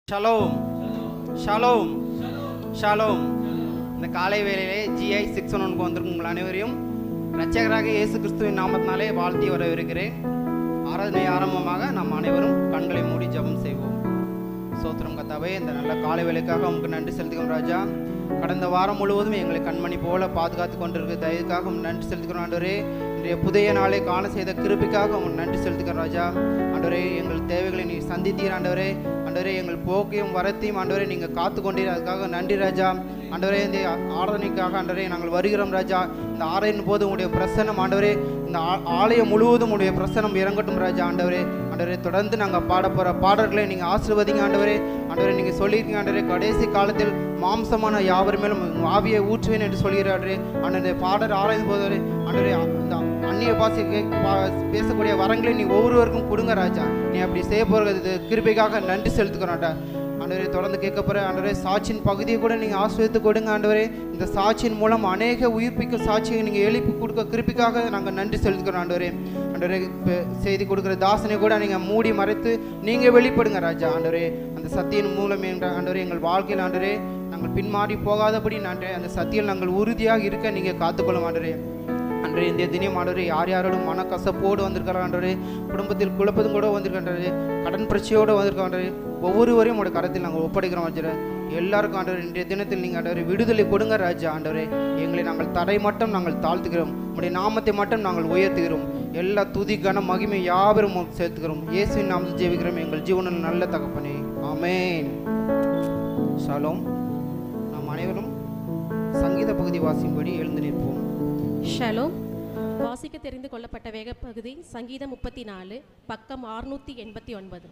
Shalom shalom shalom இந்த காலை வேளையிலே ஜிஐ சிக்ஸ் ஒன் ஒன்க்கு வந்திருக்கும் உங்கள் அனைவரையும் இரட்சகராக இயேசு கிறிஸ்துவின் நாமத்தினாலே வாழ்த்தி வரவிருக்கிறேன் ஆராதனை ஆரம்பமாக நாம் அனைவரும் கண்களை மூடி ஜெபம் செய்வோம் சோத்திரம் கத்தாவே இந்த நல்ல காலை வேலைக்காக உங்களுக்கு நன்றி செலுத்துகிறோம் ராஜா கடந்த வாரம் முழுவதும் எங்களை கண்மணி போல பாதுகாத்து கொண்டிருக்க தயவுக்காக உங்களுக்கு நன்றி செலுத்துகிறோம் ஆண்டவரே இன்றைய புதிய நாளை காண செய்த கிருபிக்காக உங்களுக்கு நன்றி செலுத்துகிறோம் ராஜா ஆண்டவரே எங்கள் தேவைகளை நீ சந்தித்தீர் ஆண்டவரே ஆண்டவரே எங்கள் போக்கையும் வரத்தையும் ஆண்டவரே நீங்கள் காத்து கொண்டீர் அதுக்காக நன்றி ராஜா ஆண்டவரே இந்த ஆராதனைக்காக ஆண்டவரே நாங்கள் வருகிறோம் ராஜா இந்த ஆராயின் போது உங்களுடைய பிரசனம் ஆண்டவரே இந்த ஆ- ஆலயம் முழுவதும் உங்களுடைய பிரசனம் இறங்கட்டும் ராஜா ஆண்டவரே ஆண்டவரே தொடர்ந்து நாங்கள் பாட போகிற பாடல்களை நீங்கள் ஆசீர்வதிங்க ஆண்டவரே ஆண்டவரே நீங்கள் சொல்லியிருக்கீங்க ஆண்டவரே கடைசி காலத்தில் மாம்சமான யாவர் மேலும் உம் ஆவியை ஊற்றுவேன் என்று சொல்கிறாரு ஆண்டவரே பாடல் ஆராய்ந்து போதவரே ஆண்டவரே அந்த அந்நிய பாசை கே- பா- பேசக்கூடிய வரங்களை நீ ஒவ்வொருவருக்கும் கொடுங்க ராஜா நீ அப்படி செய்ய போகிறது கிருபைக்காக நன்றி செலுத்துக்கிறோம்டா ஆண்டவரே தொடர்ந்து கேட்க போகிற ஆண்டவரே சாட்சியின் பகுதியை கூட நீங்கள் ஆசிரியத்து கொடுங்க ஆண்டவரே இந்த சாட்சியின் மூலம் அநேக உயிர்ப்பிக்கும் சாட்சியை நீங்கள் எழுப்பி கொடுக்க கிருப்பிக்காக நாங்கள் நன்றி செலுத்துக்கிறோம் ஆண்டவரே ஆண்டவரே இப்ப செய்தி கொடுக்குற தாசனை கூட நீங்கள் மூடி மறைத்து நீங்கள் வெளிப்படுங்க ராஜா ஆண்டவரே அந்த சத்தியின் மூலம் என்ற ஆண்டவரே எங்கள் வாழ்க்கையில் ஆண்டவரே நாங்கள் பின்மாறி போகாதபடி ஆண்டவரே அந்த சத்தியில் நாங்கள் உறுதியாக இருக்க நீங்கள் காத்துக்கொள்ளும் ஆண்டவரே அன்றே இந்த தினம் ஆண்டவரே யார் யாரோடும் மனக்கசப்போடு வந்திருக்கிறார் ஆண்டவரே குடும்பத்தில் குழப்பதும் கூட வந்திருக்காண்டவரே கடன் பிரச்சனையோடு வந்திருக்காண்டவரே ஒவ்வொருவரையும் உங்களோட கரத்தில் நாங்கள் ஒப்படைக்கிறோம் ஆண்டவரே எல்லாருக்கும் ஆண்டவர் இன்றைய தினத்தில் நீங்கள் ஆண்டவரே விடுதலை கொடுங்க ராஜா ஆண்டவரே எங்களை நாங்கள் தடை மட்டும் நாங்கள் தாழ்த்துகிறோம் உங்களுடைய நாமத்தை மட்டும் நாங்கள் உயர்த்துகிறோம் எல்லா துதி கன மகிமை யாவரும் உமக்கு சேர்த்துக்கிறோம் இயேசுவின் நாமத்தில் ஜெபிக்கிறோம் எங்கள் ஜீவனில் நல்ல தகப்பனே ஆமென் ஷாலோம் நாம் அனைவரும் சங்கீத பகுதி வாசியும்படி எழுந்து நிற்போம் ஷலோம் வாசிக்க தெரிந்து கொள்ளப்பட்ட வேக பகுதி சங்கீதம் முப்பத்தி நாலு பக்கம் ஆறுநூற்றி எண்பத்தி ஒன்பது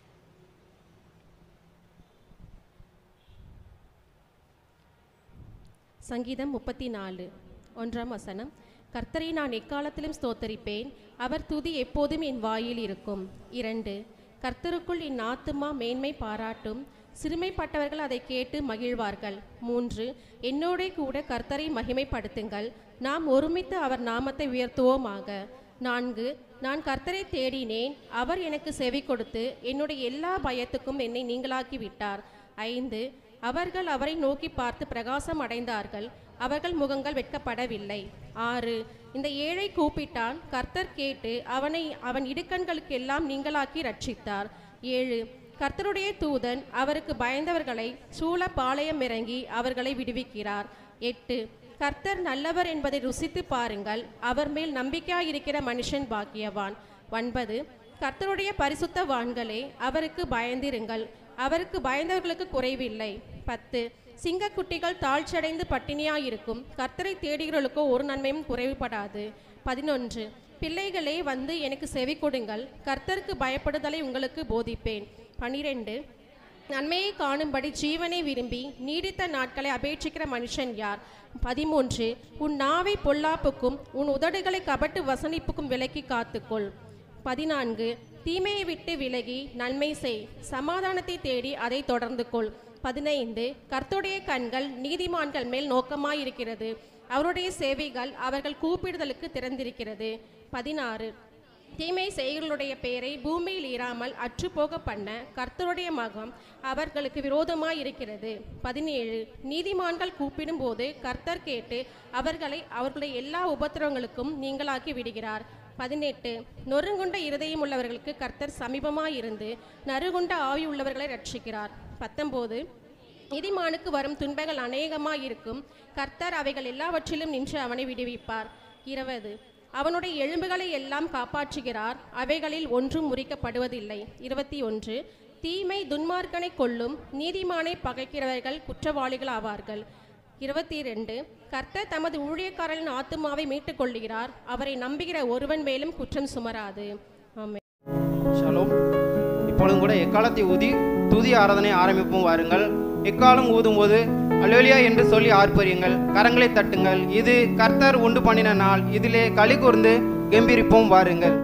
சங்கீதம் முப்பத்தி நாலு ஒன்றாம் வசனம் கர்த்தரை நான் எக்காலத்திலும் ஸ்தோத்தரிப்பேன் அவர் துதி எப்போதும் என் வாயில் இருக்கும் இரண்டு கர்த்தருக்குள் என் ஆத்துமா மேன்மை பாராட்டும் சிறுமைப்பட்டவர்கள் அதை கேட்டு மகிழ்வார்கள் மூன்று என்னோடே கூட கர்த்தரை மகிமைப்படுத்துங்கள் நாம் ஒருமித்து அவர் நாமத்தை உயர்த்துவோமாக நான்கு நான் கர்த்தரை தேடினேன் அவர் எனக்கு செவி கொடுத்து என்னுடைய எல்லா பயத்துக்கும் என்னை நீங்களாக்கி விட்டார் ஐந்து அவர்கள் அவரை நோக்கி பார்த்து பிரகாசம் அடைந்தார்கள் அவர்கள் முகங்கள் வெட்கப்படவில்லை ஆறு இந்த ஏழை கூப்பிட்டான் கர்த்தர் கேட்டு அவனை அவன் இடுக்கண்களுக்கெல்லாம் நீங்களாக்கி ரட்சித்தார் ஏழு கர்த்தருடைய தூதன் அவருக்கு பயந்தவர்களை சூழ பாளையம் இறங்கி அவர்களை விடுவிக்கிறார் எட்டு கர்த்தர் நல்லவர் என்பதை ருசித்து பாருங்கள் அவர் மேல் நம்பிக்கையாயிருக்கிற மனுஷன் பாக்கியவான் ஒன்பது கர்த்தருடைய பரிசுத்த வான்களே அவருக்கு பயந்திருங்கள் அவருக்கு பயந்தவர்களுக்கு குறைவில்லை பத்து சிங்கக்குட்டிகள் தாழ்ச்சடைந்து பட்டினியாயிருக்கும் கர்த்தரை தேடுகிறவர்களுக்கோ ஒரு நன்மையும் குறைவுபடாது பதினொன்று பிள்ளைகளே வந்து எனக்கு செவி கொடுங்கள் கர்த்தருக்கு பயப்படுதலை உங்களுக்கு போதிப்பேன் பனிரெண்டு நன்மையை காணும்படி ஜீவனை விரும்பி நீடித்த நாட்களை அபேட்சிக்கிற மனுஷன் யார் பதிமூன்று உன் நாவை பொல்லாப்புக்கும் உன் உதடுகளை கபட்டு வசனிப்புக்கும் விலக்கி காத்துக்கொள் பதினான்கு தீமையை விட்டு விலகி நன்மை செய் சமாதானத்தை தேடி அதை தொடர்ந்து கொள் பதினைந்து கர்த்தருடைய கண்கள் நீதிமான்கள் மேல் நோக்கமாயிருக்கிறது அவருடைய சேவைகள் அவர்கள் கூப்பிடுதலுக்கு திறந்திருக்கிறது பதினாறு தீமை செய்களுடைய பெயரை பூமியில் இராமல் அற்றுப்போக பண்ண கர்த்தருடைய மகம் அவர்களுக்கு விரோதமாய் இருக்கிறது பதினேழு நீதிமான்கள் கூப்பிடும்போது கர்த்தர் கேட்டு அவர்களை அவர்களுடைய எல்லா உபத்திரவங்களுக்கும் நீங்களாக்கி விடுகிறார் பதினெட்டு நொறுங்குண்ட இருதயம் உள்ளவர்களுக்கு கர்த்தர் சமீபமாயிருந்து நறுகுண்ட ஆவி உள்ளவர்களை ரட்சிக்கிறார் பத்தொம்போது நீதிமானுக்கு வரும் துன்பங்கள் அநேகமாயிருக்கும் கர்த்தர் அவைகள் எல்லாவற்றிலும் நின்று அவனை விடுவிப்பார் இருபது அவனுடைய எலும்புகளை எல்லாம் காப்பாற்றுகிறார் அவைகளில் ஒன்றும் முறிக்கப்படுவதில்லை இருபத்தி ஒன்று தீமை துன்மார்க்கனை கொல்லும் நீதிமானை பகைக்கிறவர்கள் குற்றவாளிகள் ஆவார்கள் இருபத்தி ரெண்டு கர்த்தர் தமது ஊழியக்காரரின் ஆத்துமாவை மீட்டுக் கொள்ளுகிறார் அவரை நம்புகிற ஒருவன் மேலும் குற்றம் சுமராது ஆமென் ஷலோம் இப்பொழுதும் கூட எக்காலத்தை ஊதி துதி ஆராதனை ஆரம்பிப்போம் வாருங்கள் எக்காலம் ஊதும்போது அலுவலியா என்று சொல்லி ஆர்ப்பரியுங்கள் கரங்களை தட்டுங்கள் இது கர்த்தர் உண்டு பண்ணின நாள் இதிலே களி கூர்ந்து கம்பீரிப்போம் வாருங்கள்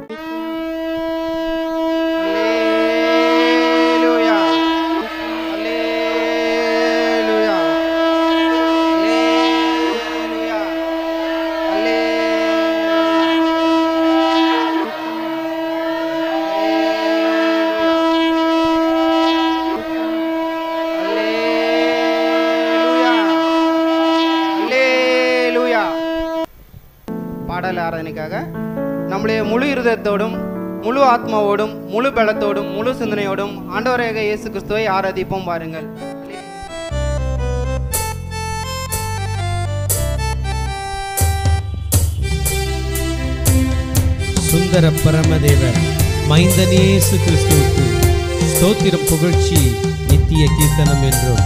அல்லேலூயா. அல்லேலூயா. அல்லேலூயா. அல்லேலூயா. பாடல் ஆராதனைக்காக நம்முடைய முழு இருதயத்தோடும் முழு ஆத்மாவோடும் முழு பலத்தோடும் முழு சிந்தனையோடும் ஆண்டவராக இயேசு கிறிஸ்துவை ஆராதிப்போம் பாருங்கள் சுந்தர பரமதேவர் மைந்தனேசு கிறிஸ்துவுக்கு ஸ்தோத்திரம் புகழ்ச்சி நித்திய கீர்த்தனம் என்றும்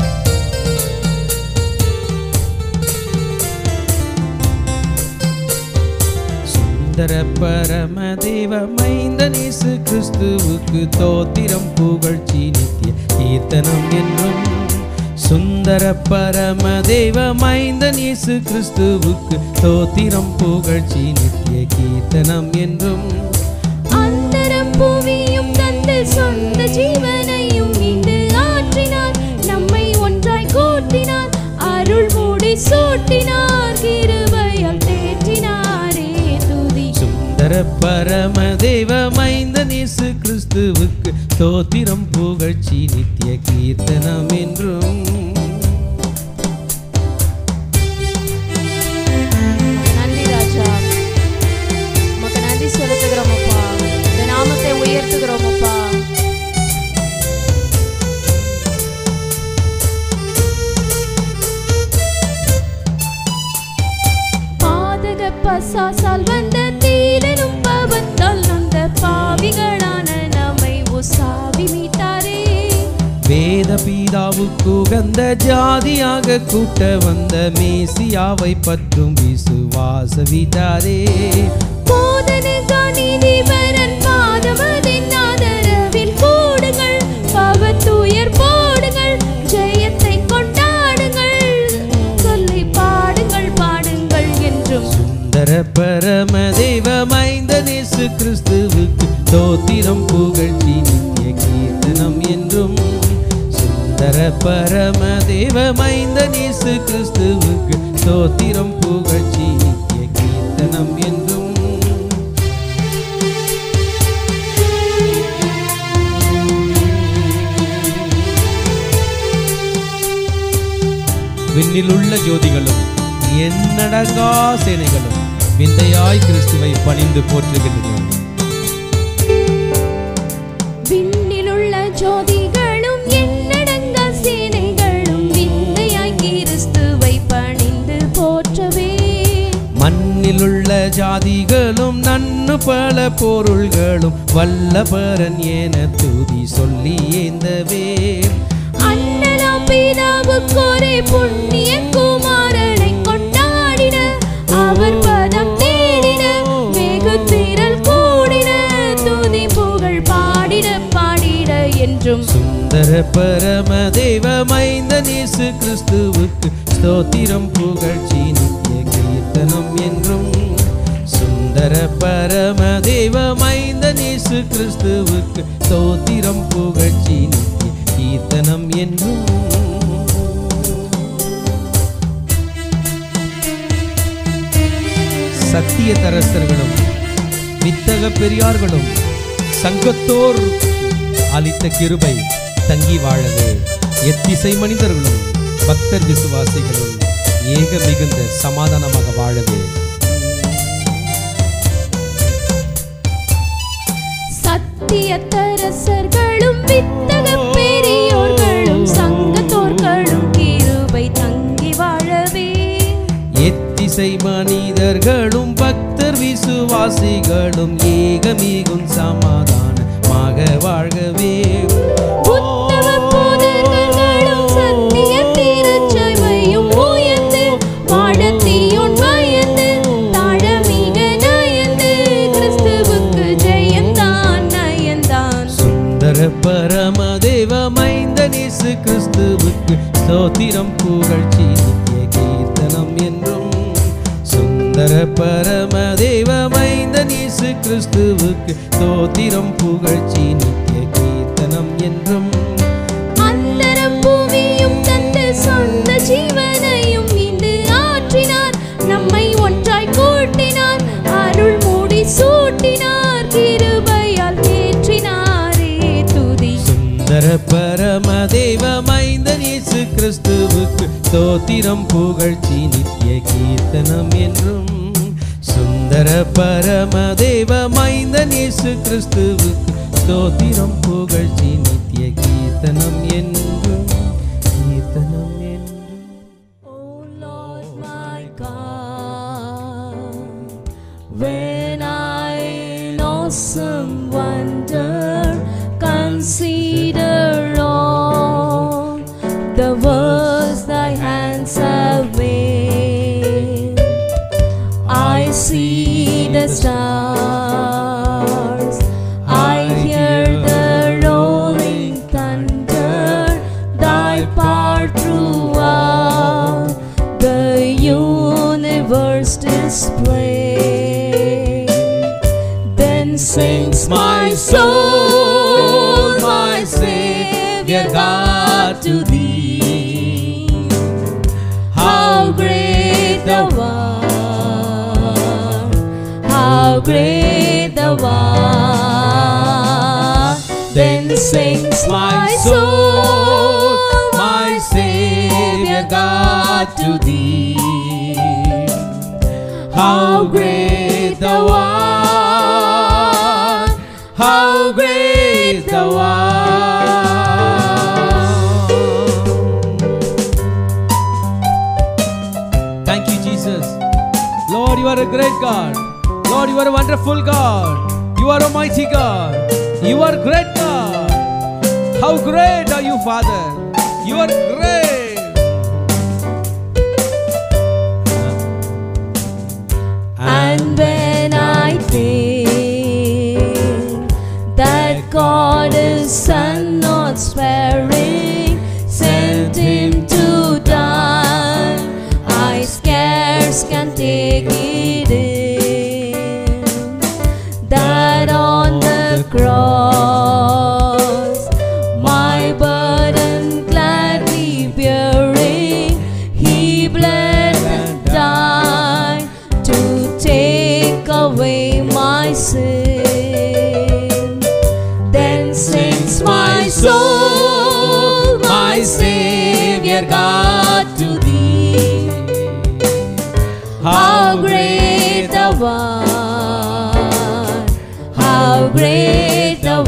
சுந்தர பரமதேவ மைந்தனேசு கிறிஸ்துவுக்கு தோத்திரம் புகழ்ச்சி நித்திய கீர்த்தனம் என்றும் சுந்தர பரமதேவ மைந்தன் இயேசு கிறிஸ்துவுக்கு தோத்திரம் புகழ்ச்சி நித்திய கீர்த்தனம் என்றும் அந்தரம் பூமியும் தந்து சொந்த ஜீவனையும் மீண்டு ஆற்றினார் நம்மை ஒன்றாய் கூட்டினார் அருள் மூடி சூட்டினார் கிருபையால் தேற்றினாரே துதி சுந்தர பரமதேவ மைந்தன் இயேசு கிறிஸ்துவுக்கு தோத்திரம் புகழ்ச்சி நித்திய கீர்த்தனம் என்றும் நன்றி ராஜா உமக்கு நன்றி செலுத்துகிறோம் அப்பா இந்த நாமத்தை உயர்த்துகிறோம் அப்பா பாதக பசாசால் வந்த தீரனும் பவத்தால் நொந்த பாவிகளான நம்மை உசாவி மீட்டாரே வேத பீதாவுக்கு உகந்த ஜாதியாக கூட்ட வந்த மேசியாவை பற்றும் விசுவாச விட்டாரே போதனுக்கா நீதிபரன் பாதமதின் ஆதரவில் கூடுங்கள் பவத்துயர் போடுங்கள் ஜெயத்தை கொண்டாடுங்கள் சொல்லி பாடுங்கள் பாடுங்கள் என்றும் சுந்தர பரம தெய்வ மைந்தனேசு கிறிஸ்துவுக்கு தோத்திரம் புகழ்ச்சி நித்திய கீர்த்தனம் என்றும் சுந்தர பரம தெய்வ மைந்தனேசு கிறிஸ்துவுக்கு தோத்திரம் புகழ்ச்சி நித்திய கீர்த்தனம் என்றும் விண்ணிலுள்ள ஜோதிகளும் எண்ணடங்கா சேனைகளும் விந்தையாய் கிறிஸ்துவை பணிந்து போற்றுகின்றன விண்ணிலுள்ள ஜோதிகளும் எண்ணடங்கா சேனைகளும் விந்தையாய் கிறிஸ்துவை பணிந்து போற்றவே மண்ணிலுள்ள ஜாதிகளும் நன்னு பல பொருள்களும் வல்லபரன் என துதி சொல்லி ஏந்தவே அண்ணலாம் பிதாவுக்கொரே புண்ணிய குமாரனை கொண்டாடின அவர் பதம் தேடின வெகு திரள் கூடின துதி புகழ் பாடிட பாடிட என்றும் சுந்தர பரம தெய்வ மைந்தனேசு கிறிஸ்துவுக்கு ஸ்தோத்திரம் புகழ்ச்சி நித்திய கீர்த்தனம் என்றும் சுந்தர பரம தெய்வ மைந்தனேசு கிறிஸ்துவுக்கு ஸ்தோத்திரம் புகழ்ச்சி நித்திய கீர்த்தனம் என்றும் சத்திய தரசர்களும் வித்தக பெரியார்களும் சங்கத்தோர் அளித்த கிருபை தங்கி வாழவே எத்திசை மனிதர்களும் பக்தர் விசுவாசிகளும் ஏக மிகுந்த சமாதானமாக வாழவே சத்தியத்தரசர்களும் வித்தக பெரியோர்களும் சங்கத்தோர்களும் கிருபை தங்கி வாழவே எத்திசை மனிதர்களும் பக்தர் விசுவாசிகளும் ஏக மிகும் சமாதானமாக வாழ்கவே உத்தம போதகர்களும் சத்திய திருச்சபையும் உயர்ந்து வாழத்தீயோன் பயந்து தாழமிக நயந்து கிறிஸ்துவுக்கு ஜெயந்தான் நயந்தான் சுந்தர பரம தேவ மைந்தனேசு கிறிஸ்துவுக்கு ஸ்தோத்திரம் புகழ்ச்சி நித்திய கீர்த்தனம் என்றும் சுந்தர பரம தேவ மைந்தனேசு கிறிஸ்துவுக்கு ஸ்தோத்திரம் புகழ்ச்சி நித்திய கீர்த்தனம் என்றும் அந்தரம் பூமியும் தந்து சொந்த ஜீவனையும் மீண்டு ஆற்றினார் நம்மை ஒன்றாய் கூட்டினார் அருள் மூடி சூட்டினார் கிருபையால் தேற்றினாரே துதி சுந்தர பரம தேவ மைந்தனேசு கிறிஸ்துவுக்கு ஸ்தோத்திரம் புகழ்ச்சி நித்திய கீர்த்தனம் என்றும் சுந்தர அதர பரம தேவ மைந்தன் இயேசு கிறிஸ்துவுக்கு ஸ்தோத்திரம் புகழ்ச்சி நித்திய கீர்த்தனம் என்றும் கீர்த்தனம் என்றும் Oh Lord my God, when I in awesome wonder consider all the works thy hands have made, I see the stars, I hear the rolling thunder, thy power throughout the universe display. Then sings my soul, my Savior God, to thee. How great thou art, how great thou art. Then sings my soul, my Savior God, to thee. How great thou art, how great thou art. Thank you, Jesus. Lord, you are a great God. Lord, you are a wonderful God. You are a mighty God. You are great God. How great are you, Father? You are great. And when I think that God is Son not sparing, sent him to die, I scarce can take it in. That on the cross, my burden gladly bearing, he bled and died to take away my sin. Then sings my soul, my Savior God, to thee. How great thou art, how great thou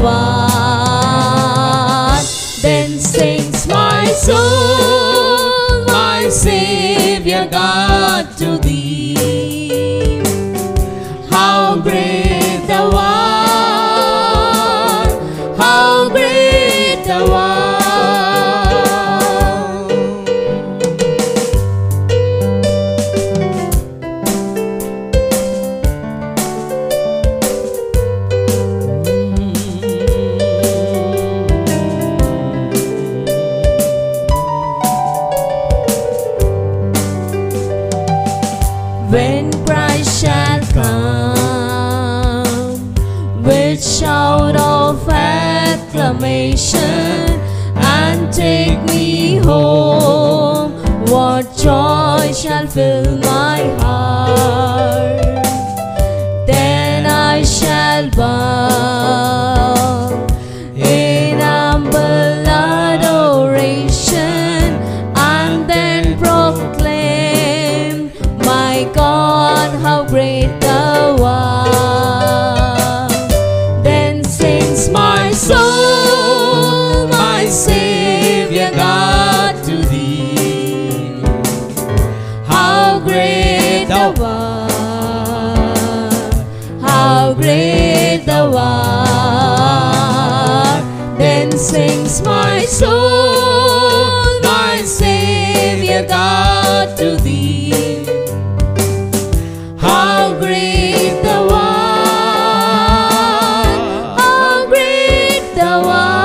art. Then sings my soul, my Savior God, to thee. How great thou art, how great thou art. when Christ shall come with shout of acclamation and take me home. What joy shall fill my heart? Then I shall bow in humble adoration and then proclaim, My God, how great thou art. Then sings my soul, my Savior God, to thee. How great thou art, how great thou art. Then sings my soul, my Savior God, to thee. How great thou art, how great thou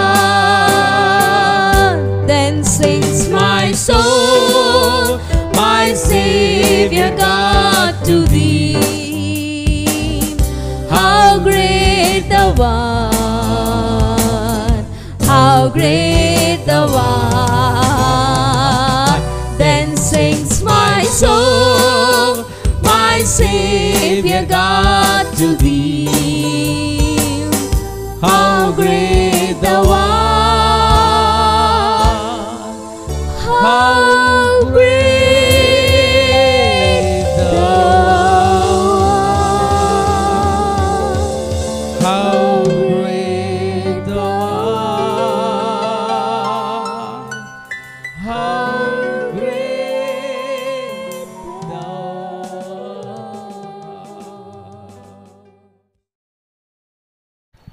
art. Then sings my soul, my Savior God, to thee. How great thou art, how great thou art. Then sings my soul, my Savior God, to thee. How great thou art, how great thou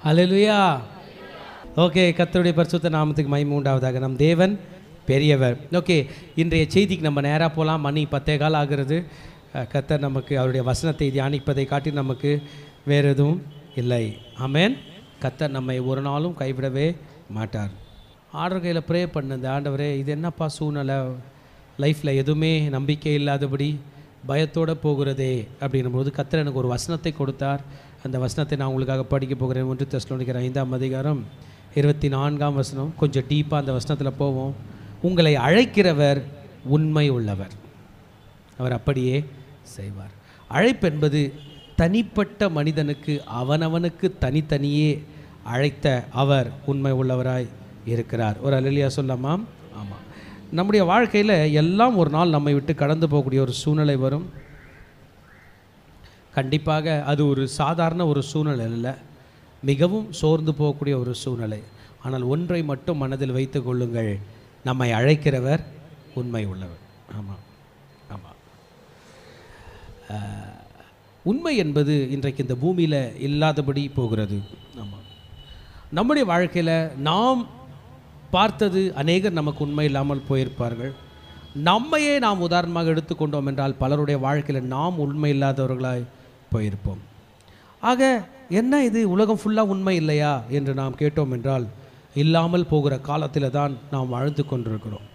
அல்லேலூயா okay கர்த்தருடைய பரிசுத்த நாமத்துக்கு மகிமை உண்டாவதாக நம் தேவன் பெரியவர் okay இன்றைய செய்திக்கு நம்ம நேராக போகலாம் மணி பத்தே கால் ஆகிறது அஹ், கர்த்தர் நமக்கு அவருடைய வசனத்தை தியானிப்பதை காட்டி நமக்கு வேறு எதுவும் இல்லை ஆமென் கர்த்தர் நம்மை ஒரு நாளும் கைவிடவே மாட்டார் ஆர்டர் கையில் ப்ரே பண்ண இந்த ஆண்டவரே இது என்னப்பா சூழ்நிலை லைஃப்பில் எதுவுமே நம்பிக்கை இல்லாதபடி பயத்தோடு போகிறதே அப்படின்னும் போது கர்த்தர் எனக்கு ஒரு வசனத்தை கொடுத்தார் அந்த வசனத்தை நான் உங்களுக்காக படிக்க போகிறேன் ஒன்று தெஸ்லோனிக்கிற ஐந்தாம் அதிகாரம் இருபத்தி நான்காம் வசனம் கொஞ்சம் டீப்பாக அந்த வசனத்தில் போவோம் உங்களை அழைக்கிறவர் உண்மை உள்ளவர் அவர் அப்படியே செய்வார் அழைப்பு என்பது தனிப்பட்ட மனிதனுக்கு அவனவனுக்கு தனித்தனியே அழைத்த அவர் உண்மை உள்ளவராய் இருக்கிறார் ஒரு அலிலியா சொல்லாமா ஆமாம் நம்முடைய வாழ்க்கையில் எல்லாம் ஒரு நாள் நம்மை விட்டு கடந்து போகக்கூடிய ஒரு சூழ்நிலை வரும் கண்டிப்பாக அது ஒரு சாதாரண ஒரு சூழ்நிலை அல்ல மிகவும் சோர்ந்து போகக்கூடிய ஒரு சூழ்நிலை ஆனால் ஒன்றை மட்டும் மனதில் வைத்துக் கொள்ளுங்கள் நம்மை அழைக்கிறவர் உண்மை உள்ளவர் ஆமாம் ஆமாம் ஆஹ், உண்மை என்பது இன்றைக்கு இந்த பூமியில் இல்லாதபடி போகிறது ஆமாம் நம்முடைய வாழ்க்கையில் நாம் பார்த்தது அநேகர் நமக்கு உண்மை இல்லாமல் போயிருப்பார்கள் நம்மையே நாம் உதாரணமாக எடுத்துக்கொண்டோம் என்றால் பலருடைய வாழ்க்கையில் நாம் உண்மை இல்லாதவர்களாய் போயிருப்போம் ஆக என்ன இது உலகம் ஃபுல்லாக உண்மை இல்லையா என்று நாம் கேட்டோம் என்றால் இல்லாமல் போகிற காலத்தில் தான் நாம் வாழ்ந்து கொண்டிருக்கிறோம்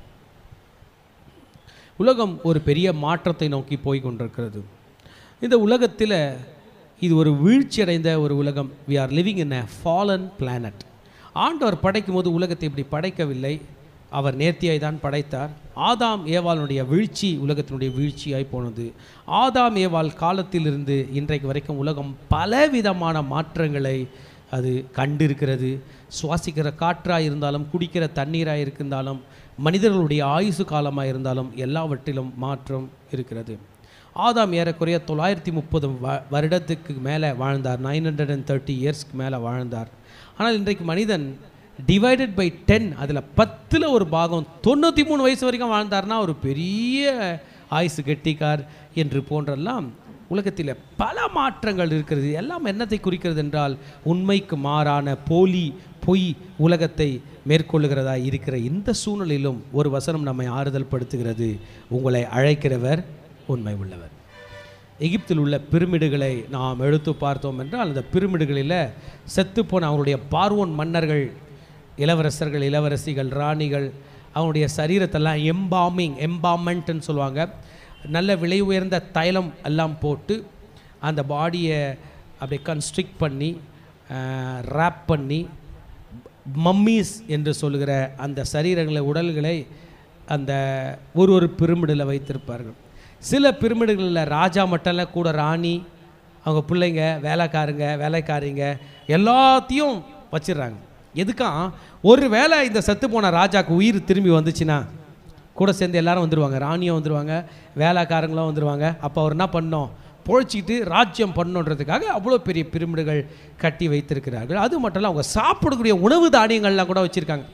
உலகம் ஒரு பெரிய மாற்றத்தை நோக்கி போய் கொண்டிருக்கிறது இந்த உலகத்தில் இது ஒரு வீழ்ச்சியடைந்த ஒரு உலகம் we are living in a fallen planet ஆண்டவர் படைக்கும் போது உலகத்தை இப்படி படைக்கவில்லை அவர் நேர்த்தியாய் தான் படைத்தார் ஆதாம் ஏவாளுடைய வீழ்ச்சி உலகத்தினுடைய வீழ்ச்சியாய் போனது ஆதாம் ஏவாள் காலத்திலிருந்து இன்றைக்கு வரைக்கும் உலகம் பலவிதமான மாற்றங்களை அது கண்டிருக்கிறது சுவாசிக்கிற காற்றாக இருந்தாலும் குடிக்கிற தண்ணீராக இருந்தாலும் மனிதர்களுடைய ஆயுசு காலமாக இருந்தாலும் எல்லாவற்றிலும் மாற்றம் இருக்கிறது ஆதாம் ஏறக்குறைய தொள்ளாயிரத்தி முப்பது வ வருடத்துக்கு மேலே வாழ்ந்தார் நைன் ஹண்ட்ரட் அண்ட் தேர்ட்டி இயர்ஸ்க்கு மேலே வாழ்ந்தார் ஆனால் இன்றைக்கு மனிதன் டிவைடட் பை டென் அதில் பத்தில் ஒரு பாகம் தொண்ணூற்றி மூணு வயசு வரைக்கும் வாழ்ந்தார்னா ஒரு பெரிய ஆயுசு கெட்டிக்கார் என்று போன்றெல்லாம் உலகத்தில் பல மாற்றங்கள் இருக்கிறது எல்லாம் என்னத்தை குறிக்கிறது என்றால் உண்மைக்கு மாறான போலி பொய் உலகத்தை மேற்கொள்ளுகிறதா இருக்கிற இந்த சூழ்நிலையிலும் ஒரு வசனம் நம்மை ஆறுதல் படுத்துகிறது உங்களை அழைக்கிறவர் உண்மை உள்ளவர் எகிப்தில் உள்ள பிரமிடுகளை நாம் எடுத்து பார்த்தோம் என்றால் அந்த பிரமிடுகளில் செத்துப்போன அவருடைய பார்வோன் மன்னர்கள் இளவரசர்கள் இளவரசிகள் ராணிகள் அவனுடைய சரீரத்தெல்லாம் எம்பாமிங் எம்பாமெண்ட்னு சொல்லுவாங்க நல்ல விலை உயர்ந்த தைலம் எல்லாம் போட்டு அந்த பாடியை அப்படியே கன்ஸ்ட்ரிக்ட் பண்ணி ரேப் பண்ணி மம்மீஸ் என்று சொல்லுகிற அந்த சரீரங்களை உடல்களை அந்த ஒரு ஒரு பிரமிடில் வைத்திருப்பார்கள் சில பிரமிடுகளில் ராஜா மட்டும் இல்ல கூட ராணி அவங்க பிள்ளைங்க வேலைக்காரங்க வேலைக்காரிங்க எல்லாத்தையும் வச்சிடுறாங்க எதுக்காம் ஒரு வேளை இந்த செத்து போன ராஜாக்கு உயிர் திரும்பி வந்துச்சுன்னா கூட சேர்ந்து எல்லாரும் வந்துடுவாங்க ராணியும் வந்துடுவாங்க வேலைக்காரங்களும் வந்துடுவாங்க அப்போ அவர் என்ன பண்ணோம் பொழைச்சிக்கிட்டு ராஜ்யம் பண்ணணுன்றதுக்காக அவ்வளோ பெரிய பிரமிடுகள் கட்டி வைத்திருக்கிறார்கள் அது மட்டும் இல்லை அவங்க சாப்பிடக்கூடிய உணவு தானியங்கள்லாம் கூட வச்சுருக்காங்க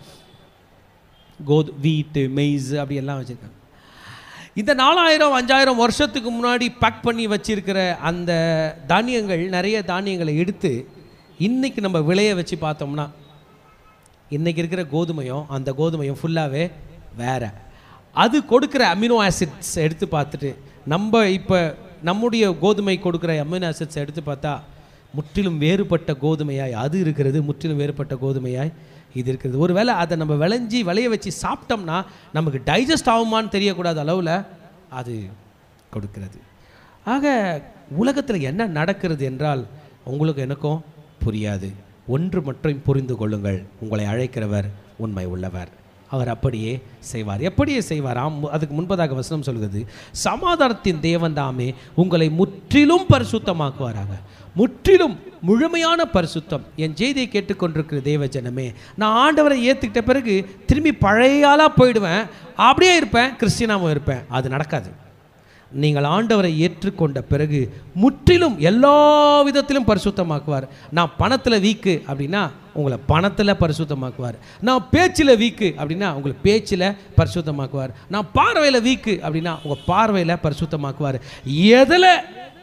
கோது வீட்டு மெய்ஸ் அப்படி எல்லாம் வச்சுருக்காங்க இந்த நாலாயிரம் அஞ்சாயிரம் வருஷத்துக்கு முன்னாடி பேக் பண்ணி வச்சிருக்கிற அந்த தானியங்கள் நிறைய தானியங்களை எடுத்து இன்னைக்கு நம்ம விளைய வச்சு பார்த்தோம்னா இன்னைக்கு இருக்கிற கோதுமையும் அந்த கோதுமையும் ஃபுல்லாகவே வேற அது கொடுக்குற அமினோ ஆசிட்ஸ் எடுத்து பார்த்துட்டு நம்ம இப்போ நம்முடைய கோதுமை கொடுக்குற அமினோ ஆசிட்ஸ் எடுத்து பார்த்தா முற்றிலும் வேறுபட்ட கோதுமையாய் அது இருக்கிறது முற்றிலும் வேறுபட்ட கோதுமையாய் இது இருக்கிறது ஒருவேளை அதை நம்ம விளைஞ்சி விளைய வச்சு சாப்பிட்டோம்னா நமக்கு டைஜஸ்ட் ஆகுமான்னு தெரியக்கூடாத அளவில் அது கொடுக்கிறது ஆக உலகத்தில் என்ன நடக்கிறது என்றால் உங்களுக்கு எனக்கும் புரியாது ஒன்று மட்டும் புரிந்து கொள்ளுங்கள் உங்களை அழைக்கிறவர் உண்மை உள்ளவர் அவர் அப்படியே செய்வார் எப்படியே செய்வார் ஆம் அதுக்கு முன்பதாக வசனம் சொல்கிறது சமாதானத்தின் தேவன் தாமே உங்களை முற்றிலும் பரிசுத்தமாக்குவாராக முற்றிலும் முழுமையான பரிசுத்தம் என் செய்தியை கேட்டுக்கொண்டிருக்கிற தேவ ஜனமே நான் ஆண்டவரை ஏற்றுக்கிட்ட பிறகு திரும்பி பழைய ஆளாக போயிடுவேன் அப்படியே இருப்பேன் கிறிஸ்டினாவும் இருப்பேன் அது நடக்காது நீங்கள் ஆண்டவரை ஏற்றுக்கொண்ட பிறகு முற்றிலும் எல்லா விதத்திலும் பரிசுத்தமாக்குவார் நான் பணத்தில் வீக்கு அப்படின்னா உங்களை பணத்தில் பரிசுத்தமாக்குவார் நான் பேச்சில் வீக்கு அப்படின்னா உங்களை பேச்சில் பரிசுத்தமாக்குவார் நான் பார்வையில் வீக்கு அப்படின்னா உங்கள் பார்வையில் பரிசுத்தமாக்குவார் எதில்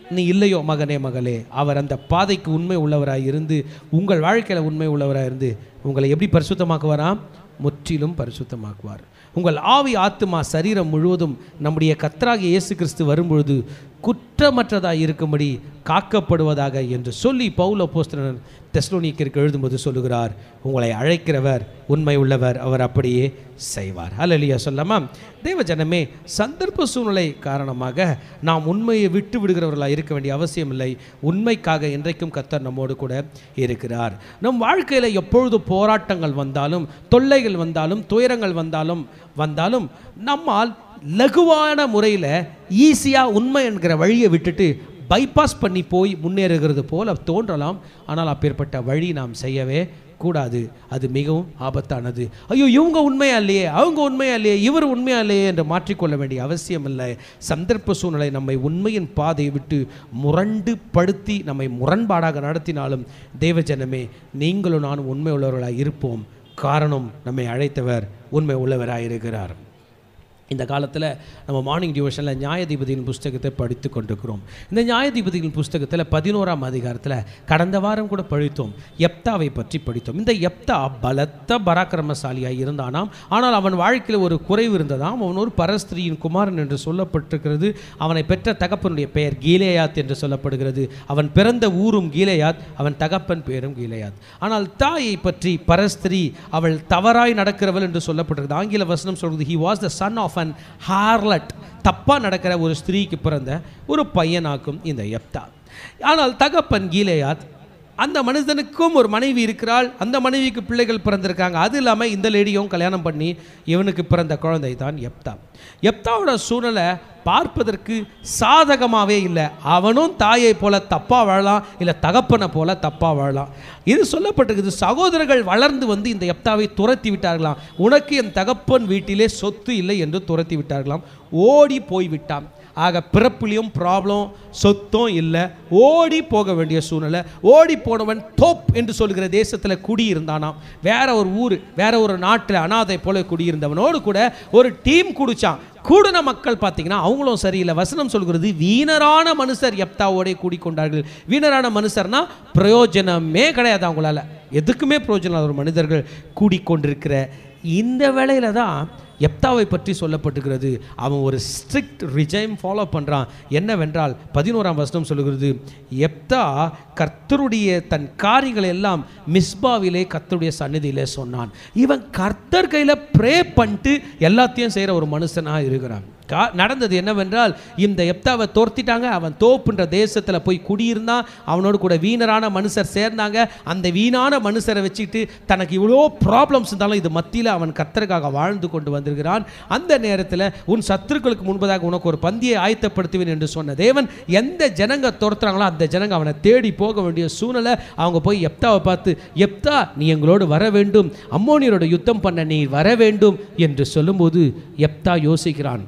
நீ இல்லையோ மகனே மகளே அவர் அந்த பாதைக்கு உண்மை உள்ளவராய் இருந்து உங்கள் வாழ்க்கையில் உண்மை உள்ளவராய் இருந்து உங்களை எப்படி பரிசுத்தமாக்குவாராம் முற்றிலும் பரிசுத்தமாக்குவார் உங்கள் ஆவி ஆத்துமா சரீரம் முழுவதும் நம்முடைய கத்தராகிய இயேசு கிறிஸ்து வரும்பொழுது குற்றமற்றதாக இருக்கும்படி காக்கப்படுவதாக என்று சொல்லி பவுல போஸ்தனர் தெஸ்லோனிக்கிற்கு எழுதும்போது சொல்லுகிறார் உங்களை அழைக்கிறவர் உண்மை உள்ளவர் அவர் அப்படியே செய்வார் அல்லலியா சொல்லாமா தேவ ஜனமே சந்தர்ப்ப சூழ்நிலை காரணமாக நாம் உண்மையை விட்டு விடுகிறவர்களாக இருக்க வேண்டிய அவசியம் இல்லை உண்மைக்காக இன்றைக்கும் கத்தர் நம்மோடு கூட இருக்கிறார் நம் வாழ்க்கையில் எப்பொழுது போராட்டங்கள் வந்தாலும் தொல்லைகள் வந்தாலும் துயரங்கள் வந்தாலும் வந்தாலும் நம்மால் லகுவான முறையில் ஈஸியாக உண்மை என்கிற வழியை விட்டுட்டு பைபாஸ் பண்ணி போய் முன்னேறுகிறது போல தோன்றலாம் ஆனால் அப்பேற்பட்ட வழி நாம் செய்யவே கூடாது அது மிகவும் ஆபத்தானது ஐயோ இவங்க உண்மையா இல்லையே அவங்க உண்மையா இல்லையே இவர் உண்மையா இல்லையே என்று மாற்றிக்கொள்ள வேண்டிய அவசியம் இல்லை சந்தர்ப்ப சூழ்நிலை நம்மை உண்மையின் பாதையை விட்டு முரண்டு படுத்தி நம்மை முரண்பாடாக நடத்தினாலும் தேவஜனமே நீங்களும் நானும் உண்மை உள்ளவர்களாக இருப்போம் காரணம் நம்மை அழைத்தவர் உண்மை உள்ளவராக இருக்கிறார் இந்த காலத்தில் நம்ம மார்னிங் டிவோஷனில் நியாயாதிபதியின் புஸ்தகத்தை படித்து கொண்டிருக்கிறோம் இந்த நியாயாதிபதியின் புஸ்தகத்தில் பதினோராம் அதிகாரத்தில் கடந்த வாரம் கூட படித்தோம் எப்தாவை பற்றி படித்தோம் இந்த எப்தா பலத்த பராக்கிரமசாலியாக இருந்தானாம் ஆனால் அவன் வாழ்க்கையில் ஒரு குறைவு இருந்ததாம் அவன் ஒரு பரஸ்திரியின் குமாரன் என்று சொல்லப்பட்டிருக்கிறது அவனை பெற்ற தகப்பனுடைய பெயர் கீலேயாத் என்று சொல்லப்படுகிறது அவன் பிறந்த ஊரும் கீலேயாத் அவன் தகப்பன் பேரும் கீலேயாத் ஆனால் தாயை பற்றி பரஸ்திரி அவள் தவறாய் நடக்கிறவள் என்று சொல்லப்பட்டிருக்கிறது ஆங்கில வசனம் சொல்கிறது he was the son of an harlot தப்பாக நடக்கிற ஒரு ஸ்திரீக்கு பிறந்த ஒரு பையனாக்கும் இந்த எப்தா ஆனால் தகப்பன் கீலேயாத் அந்த மனிதனுக்கும் ஒரு மனைவி இருக்கிறாள் அந்த மனைவிக்கு பிள்ளைகள் பிறந்திருக்காங்க அது இல்லாமல் இந்த லேடியும் கல்யாணம் பண்ணி இவனுக்கு பிறந்த குழந்தை தான் எப்தா எப்தாவோட சூழ்நிலை பார்ப்பதற்கு சாதகமாகவே இல்லை அவனும் தாயை போல தப்பாக வாழலாம் இல்லை தகப்பனை போல தப்பாக வாழலாம் இது சொல்லப்பட்டிருக்குது சகோதரர்கள் வளர்ந்து வந்து இந்த எப்தாவை துரத்தி விட்டார்களாம் உனக்கு என் தகப்பன் வீட்டிலே சொத்து இல்லை என்று துரத்தி விட்டார்களாம் ஓடி போய் விட்டான் ஆக பிறப்புலையும் ப்ராப்ளம் சொத்தும் இல்லை ஓடி போக வேண்டிய சூழ்நிலை ஓடி போனவன் தோப் என்று சொல்கிற தேசத்தில் குடியிருந்தானாம் வேற ஒரு ஊர் வேற ஒரு நாட்டில் அனாதை போல குடியிருந்தவனோடு கூட ஒரு டீம் குடிச்சான் கூடுன மக்கள் பார்த்தீங்கன்னா அவங்களும் சரியில்லை வசனம் சொல்கிறது வீணரான மனுஷர் எப்தாவோடே கூடிக்கொண்டார்கள் வீணரான மனுஷர்னா பிரயோஜனமே கிடையாது அவங்களால எதுக்குமே பிரயோஜனம் இல்லாத ஒரு மனிதர்கள் கூடிக்கொண்டிருக்கிற இந்த வேளையில தான் எப்தாவை பற்றி சொல்லப்பட்டிருக்கிறது அவன் ஒரு ஸ்ட்ரிக்ட் ரிஜைம் ஃபாலோ பண்ணுறான் என்னவென்றால் பதினோராம் வசனம் சொல்லுகிறது எப்தா கர்த்தருடைய தன் காரியங்களை எல்லாம் மிஸ்பாவிலே கர்த்தருடைய சந்நிதியிலே சொன்னான் இவன் கர்த்தர் கையில் ப்ரே பண்ணிட்டு எல்லாத்தையும் செய்கிற ஒரு மனுஷனாக இருக்கிறான் கா நடந்தது என்னவென்றால் இந்த எப்தாவை தோர்த்திட்டாங்க அவன் தோப்புன்ற தேசத்தில் போய் குடியிருந்தான் அவனோடு கூட வீணரான மனுஷர் சேர்ந்தாங்க அந்த வீணான மனுஷரை வச்சுக்கிட்டு தனக்கு இவ்வளோ ப்ராப்ளம்ஸ் இருந்தாலும் இது மத்தியில் அவன் கர்த்தருக்காக வாழ்ந்து கொண்டு வந்திருக்கிறான் அந்த நேரத்தில் உன் சத்துருக்களுக்கு முன்பதாக உனக்கு ஒரு பந்தியை ஆயத்தப்படுத்துவேன் என்று சொன்ன தேவன் எந்த ஜனங்க துரத்துறாங்களோ அந்த ஜனங்க அவனை தேடி போக வேண்டிய சூழ்நிலை அவங்க போய் எப்தாவை பார்த்து எப்தா நீ எங்களோடு வர வேண்டும் அம்மோனியரோட யுத்தம் பண்ண நீ வர வேண்டும் என்று சொல்லும்போது எப்தா யோசிக்கிறான்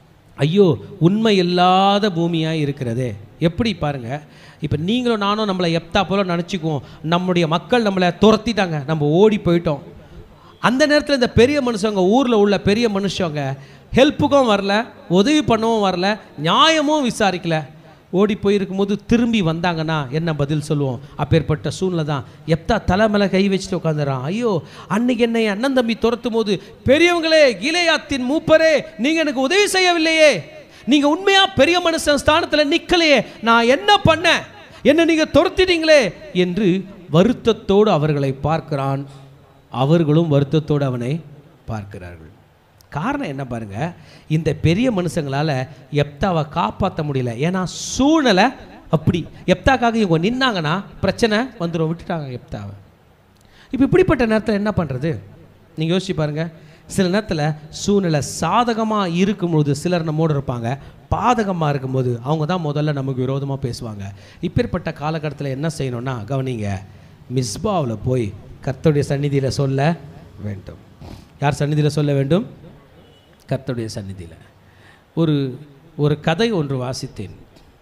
ஐயோ உண்மை இல்லாத பூமியாக இருக்கிறதே எப்படி பாருங்க இப்போ நீங்களும் நானும் நம்மளை எப்தா போல நினச்சிக்குவோம் நம்முடைய மக்கள் நம்மளை துரத்திட்டாங்க நம்ம ஓடி போயிட்டோம் அந்த நேரத்தில் இந்த பெரிய மனுஷங்க ஊரில் உள்ள பெரிய மனுஷங்க ஹெல்ப்புக்கும் வரல உதவி பண்ணவும் வரல நியாயமும் விசாரிக்கல ஓடி போயிருக்கும்போது திரும்பி வந்தாங்கன்னா என்ன பதில் சொல்லுவோம் அப்பேற்பட்ட சூழ்நிலை தான் எப்தா தலை மேலே கை வச்சுட்டு உட்காந்துறான் ஐயோ அன்னைக்கு என்னை அண்ணன் தம்பி துரத்தும் போது பெரியவங்களே கீலேயாத்தின் மூப்பரே நீங்கள் எனக்கு உதவி செய்யவில்லையே நீங்கள் உண்மையாக பெரிய மனுஷன் ஸ்தானத்தில் நிற்கலையே நான் என்ன பண்ணேன் என்ன நீங்கள் துரத்திட்டீங்களே என்று வருத்தத்தோடு அவர்களை பார்க்கிறான் அவர்களும் வருத்தத்தோடு அவனை பார்க்கிறார்கள் காரணம் என்ன பாருங்க இந்த பெரிய மனுஷங்களால எப்தாவை காப்பாற்ற முடியல ஏன்னா சூழ்நிலை அப்படி எப்தாக்காக இவங்க நின்னாங்கன்னா பிரச்சனை வந்துடும் விட்டுட்டாங்க எப்தாவை இப்போ இப்படிப்பட்ட நேரத்தில் என்ன பண்ணுறது நீங்கள் யோசிச்சு பாருங்க சில நேரத்தில் சூழ்நிலை சாதகமாக இருக்கும்பொழுது சிலர் நம்மோடு இருப்பாங்க பாதகமாக இருக்கும்போது அவங்க தான் முதல்ல நமக்கு விரோதமாக பேசுவாங்க இப்பேற்பட்ட காலகட்டத்தில் என்ன செய்யணும்னா கவனிங்க மிஸ்பாவில் போய் கர்த்தருடைய சந்நிதியில் சொல்ல வேண்டும் யார் சந்நிதியில் சொல்ல வேண்டும் கர்த்தருடைய சந்நிதியில் ஒரு ஒரு கதை ஒன்று வாசித்தேன்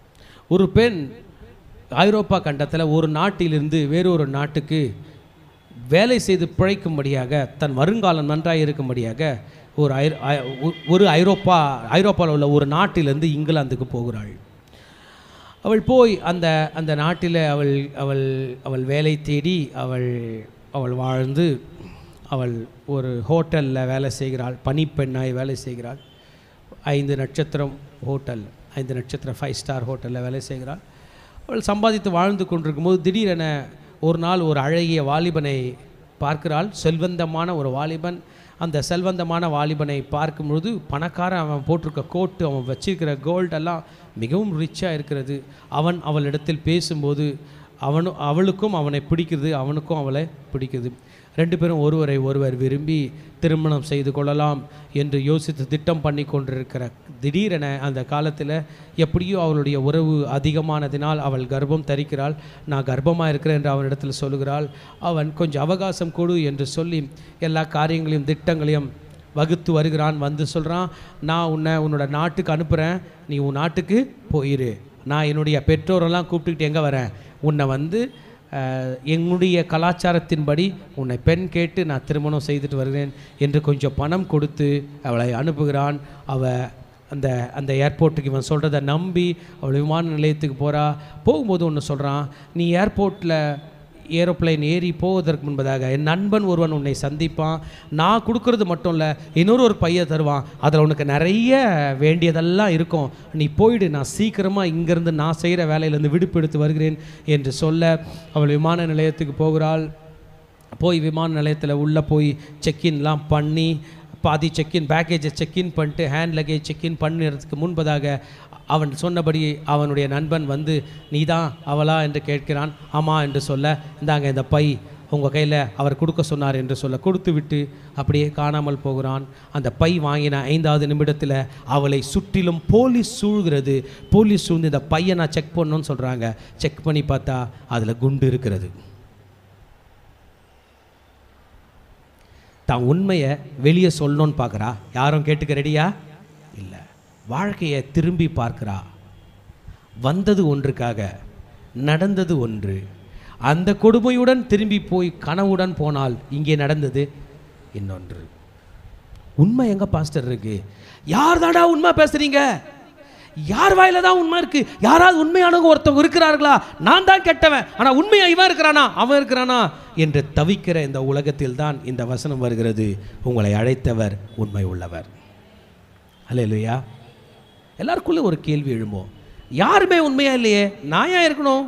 ஒரு பெண் ஐரோப்பா கண்டத்தில் ஒரு நாட்டிலிருந்து வேறொரு நாட்டுக்கு வேலை செய்து பிழைக்கும்படியாக தன் வருங்காலம் நன்றாக இருக்கும்படியாக ஒரு ஐ ஐ- ஒரு ஐரோப்பா ஐரோப்பாவில் உள்ள ஒரு நாட்டிலிருந்து இங்கிலாந்துக்கு போகிறாள் அவள் போய் அந்த அந்த நாட்டில் அவள் அவள் அவள் வேலை தேடி அவள் அவள் வாழ்ந்து அவள் ஒரு ஹோட்டலில் வேலை செய்கிறாள் பணிப்பெண்ணாய் வேலை செய்கிறாள் ஐந்து நட்சத்திரம் ஹோட்டல் ஐந்து நட்சத்திரம் ஃபைவ் ஸ்டார் ஹோட்டலில் வேலை செய்கிறாள் அவள் சம்பாதித்து வாழ்ந்து கொண்டிருக்கும்போது திடீரென ஒரு நாள் ஒரு அழகிய வாலிபனை பார்க்கிறாள் செல்வந்தமான ஒரு வாலிபன் அந்த செல்வந்தமான வாலிபனை பார்க்கும்பொழுது பணக்காரன் அவன் போட்டிருக்க கோட்டு அவன் வச்சிருக்கிற கோல்டெல்லாம் மிகவும் ரிச்சாக இருக்கிறது அவன் அவளிடத்தில் பேசும்போது அவனும் அவளுக்கும் அவனை பிடிக்கிறது அவனுக்கும் அவளை பிடிக்குது ரெண்டு பேரும் ஒருவரை ஒருவர் விரும்பி திருமணம் செய்து கொள்ளலாம் என்று யோசித்து திட்டம் பண்ணி கொண்டிருக்கிற திடீரென அந்த காலத்தில் எப்படியோ அவளுடைய உறவு அதிகமானதினால் அவள் கர்ப்பம் தரிக்கிறாள் நான் கர்ப்பமாக இருக்கிறேன் என்று அவனிடத்தில் சொல்லுகிறாள் அவன் கொஞ்சம் அவகாசம் கொடு என்று சொல்லி எல்லா காரியங்களையும் திட்டங்களையும் வகுத்து வருகிறான் வந்து சொல்கிறான் நான் உன்னை உன்னோட நாட்டுக்கு அனுப்புகிறேன் நீ உன் நாட்டுக்கு போயிரு நான் என்னுடைய பெற்றோரெல்லாம் கூப்பிட்டுக்கிட்டு எங்கே வரேன் உன்னை வந்து அஹ், என்னுடைய கலாச்சாரத்தின்படி உன்னை பெண் கேட்டு நான் திருமணம் செய்துட்டு வருகிறேன் என்று கொஞ்சம் பணம் கொடுத்து அவளை அனுப்புகிறான் அவ அந்த அந்த ஏர்போர்ட்டுக்கு இவன் சொல்கிறத நம்பி அவள் விமான நிலையத்துக்கு போகிறா போகும்போது ஒன்று சொல்கிறான் நீ ஏர்போர்ட்டில் ஏரோப்ளேன் ஏறி போவதற்கு முன்பதாக என் நண்பன் ஒருவன் உன்னை சந்திப்பான் நான் கொடுக்கறது மட்டும் இல்லை இன்னொரு ஒரு பைய தருவான் அதில் உனக்கு நிறைய வேண்டியதெல்லாம் இருக்கும் நீ போயிடு நான் சீக்கிரமாக இங்கேருந்து நான் செய்கிற வேலையிலேருந்து விடுப்பு எடுத்து வருகிறேன் என்று சொல்ல அவள் விமான நிலையத்துக்கு போகிறாள் போய் விமான நிலையத்தில் உள்ளே போய் செக்இன்லாம் பண்ணி பாதி செக்இன் பேக்கேஜை செக்இன் பண்ணிட்டு ஹேண்ட் லக்கேஜ் செக்இன் பண்ணுறதுக்கு முன்பதாக அவன் சொன்னபடி அவனுடைய நண்பன் வந்து நீதான் அவளா என்று கேட்கிறான் ஆமா என்று சொல்ல இந்தாங்க இந்த பை உங்கள் கையில் அவர் கொடுக்க சொன்னார் என்று சொல்ல கொடுத்து விட்டு அப்படியே காணாமல் போகிறான் அந்த பை வாங்கின ஐந்தாவது நிமிடத்தில் அவளை சுற்றிலும் போலீஸ் சூழ்கிறது போலீஸ் சூழ்ந்து இந்த பையை நான் செக் பண்ணணும்னு சொல்கிறாங்க செக் பண்ணி பார்த்தா அதில் குண்டு இருக்கிறது தான் உண்மையை வெளியே சொல்லணும்னு பார்க்குறா யாரும் கேட்டுக்க ரெடியா இல்லை வாழ்க்கையை திரும்பி பார்க்குறா வந்தது ஒன்றுக்காக நடந்தது ஒன்று அந்த கொடுமையுடன் திரும்பி போய் கனவுடன் போனால் இங்கே நடந்தது இன்னொன்று உண்மை எங்க பாஸ்டர் இருக்கு யார் தாடா உண்மை பேசுறீங்க யார் வாயில தான் உண்மை இருக்கு யாராவது உண்மையானவங்க ஒருத்தவங்க இருக்கிறார்களா நான் தான் கெட்டவன் ஆனா உண்மையா இவன் இருக்கிறானா அவன் இருக்கிறானா என்று தவிக்கிற இந்த உலகத்தில் தான் இந்த வசனம் வருகிறது உங்களை அழைத்தவர் உண்மை உள்ளவர் அல்ல எல்லாருக்குள்ள ஒரு கேள்வி எழும்போம் யாருமே உண்மையா இல்லையே நான் ஏன் இருக்கணும்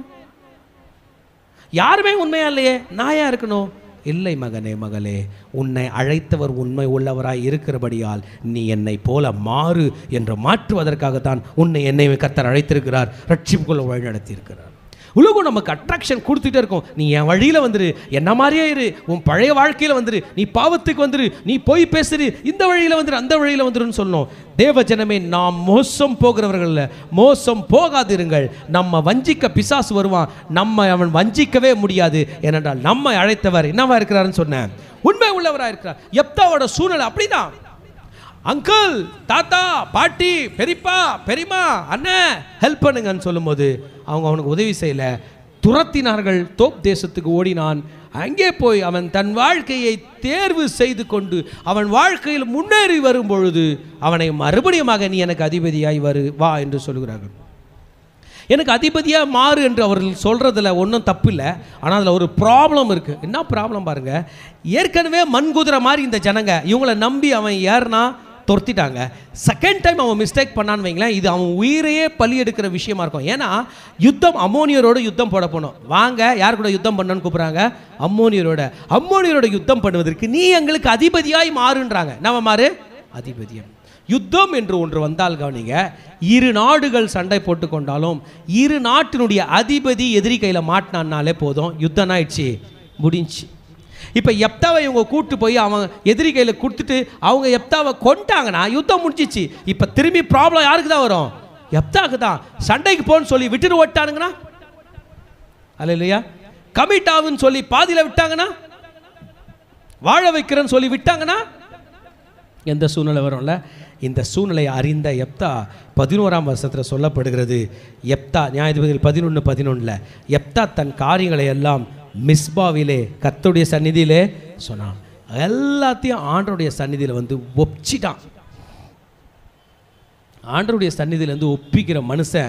யாருமே உண்மையா இல்லையே நான் ஏன் இருக்கணும் இல்லை மகனே மகளே உன்னை அழைத்தவர் உண்மை உள்ளவராய் இருக்கிறபடியால் நீ என்னை போல மாறு என்று மாற்றுவதற்காகத்தான் உன்னை என்னை கர்த்தர் அழைத்திருக்கிறார் ரட்சிப்புக்குள்ள வழிநடத்தியிருக்கிறார் உலகம் நமக்கு அட்ராக்ஷன் கொடுத்துட்டே இருக்கும் நீ என் வழியில் வந்துரு என்ன மாதிரியே இரு உன் பழைய வாழ்க்கையில் வந்துரு நீ பாவத்துக்கு வந்துரு நீ போய் பேசுரு இந்த வழியில் வந்துரு அந்த வழியில் வந்துருன்னு சொல்லணும் தேவ ஜனமே நாம் மோசம் போகிறவர்கள் இல்ல. மோசம் போகாதிருங்கள் நம்ம வஞ்சிக்க பிசாசு வருவான் நம்ம அவன் வஞ்சிக்கவே முடியாது ஏனென்றால் நம்மை அழைத்தவர் என்னவா இருக்கிறாருன்னு சொன்னேன் உண்மை உள்ளவரா இருக்கிறார் எப்தாவோட சூழ்நிலை அப்படிதான் அங்கிள் தாத்தா பாட்டி பெரியப்பா பெரியம்மா அண்ணன் ஹெல்ப் பண்ணுங்கன்னு சொல்லும்போது அவங்க அவனுக்கு உதவி செய்யல துரத்தினார்கள் தோப் தேசத்துக்கு ஓடினான் அங்கே போய் அவன் தன் வாழ்க்கையை தேர்வு செய்து கொண்டு அவன் வாழ்க்கையில் முன்னேறி வரும் பொழுது அவனை மறுபடியுமாக நீ எனக்கு அதிபதியாய் வரு வா என்று சொல்கிறார்கள் எனக்கு அதிபதியாக மாறு என்று அவர்கள் சொல்கிறதுல ஒன்றும் தப்பு இல்லை ஆனால் அதில் ஒரு ப்ராப்ளம் இருக்குது என்ன ப்ராப்ளம் பாருங்க ஏற்கனவே மண்குதிரை மாதிரி இந்த ஜனங்க இவங்களை நம்பி அவன் ஏறினா துரத்திட்டாங்க செகண்ட் டைம் அவன் மிஸ்டேக் பண்ணான்னு வைங்களேன் இது அவன் உயிரையே பலி எடுக்கிற விஷயமா இருக்கும் ஏன்னா யுத்தம் அம்மோனியரோட யுத்தம் போட போனோம் வாங்க யார் கூட யுத்தம் பண்ணணும்னு கூப்பிட்றாங்க அம்மோனியரோட அம்மோனியரோட யுத்தம் பண்ணுவதற்கு நீ எங்களுக்கு அதிபதியாய் மாறுன்றாங்க நம்ம மாறு அதிபதியம் யுத்தம் என்று ஒன்று வந்தால் கவனிங்க இரு நாடுகள் சண்டை போட்டு கொண்டாலும் இரு நாட்டினுடைய அதிபதி எதிரி கையில் மாட்டினான்னாலே போதும் யுத்தம் ஆயிடுச்சு முடிஞ்சு இப்போ எப்தாவை இவங்க கூட்டு போய் அவன் எதிரி கையில் கொடுத்துட்டு அவங்க எப்தாவை கொண்டாங்கன்னா யுத்தம் முடிஞ்சிச்சு இப்போ திரும்பி ப்ராப்ளம் யாருக்கு தான் வரும் எப்தாக்கு தான் சண்டைக்கு போன்னு சொல்லி விட்டுட்டு ஓட்டானுங்கன்னா அல்ல இல்லையா கமிட் ஆகுன்னு சொல்லி பாதியில் விட்டாங்கன்னா வாழ வைக்கிறேன்னு சொல்லி விட்டாங்கன்னா எந்த சூழ்நிலை வரும்ல இந்த சூழ்நிலையை அறிந்த எப்தா பதினோராம் வருஷத்தில் சொல்லப்படுகிறது எப்தா நியாயாதிபதிகள் பதினொன்று பதினொன்றில் எப்தா தன் காரியங்களை எல்லாம் மிஸ்பாவிலே கர்த்தருடைய சந்நிதியிலே சொன்னான் எல்லாத்தையும் ஆண்டருடைய சந்நிதியில் வந்து ஒப்பிச்சிட்டான் ஆண்டருடைய சந்நிதியில இருந்து ஒப்பிக்கிற மனுஷன்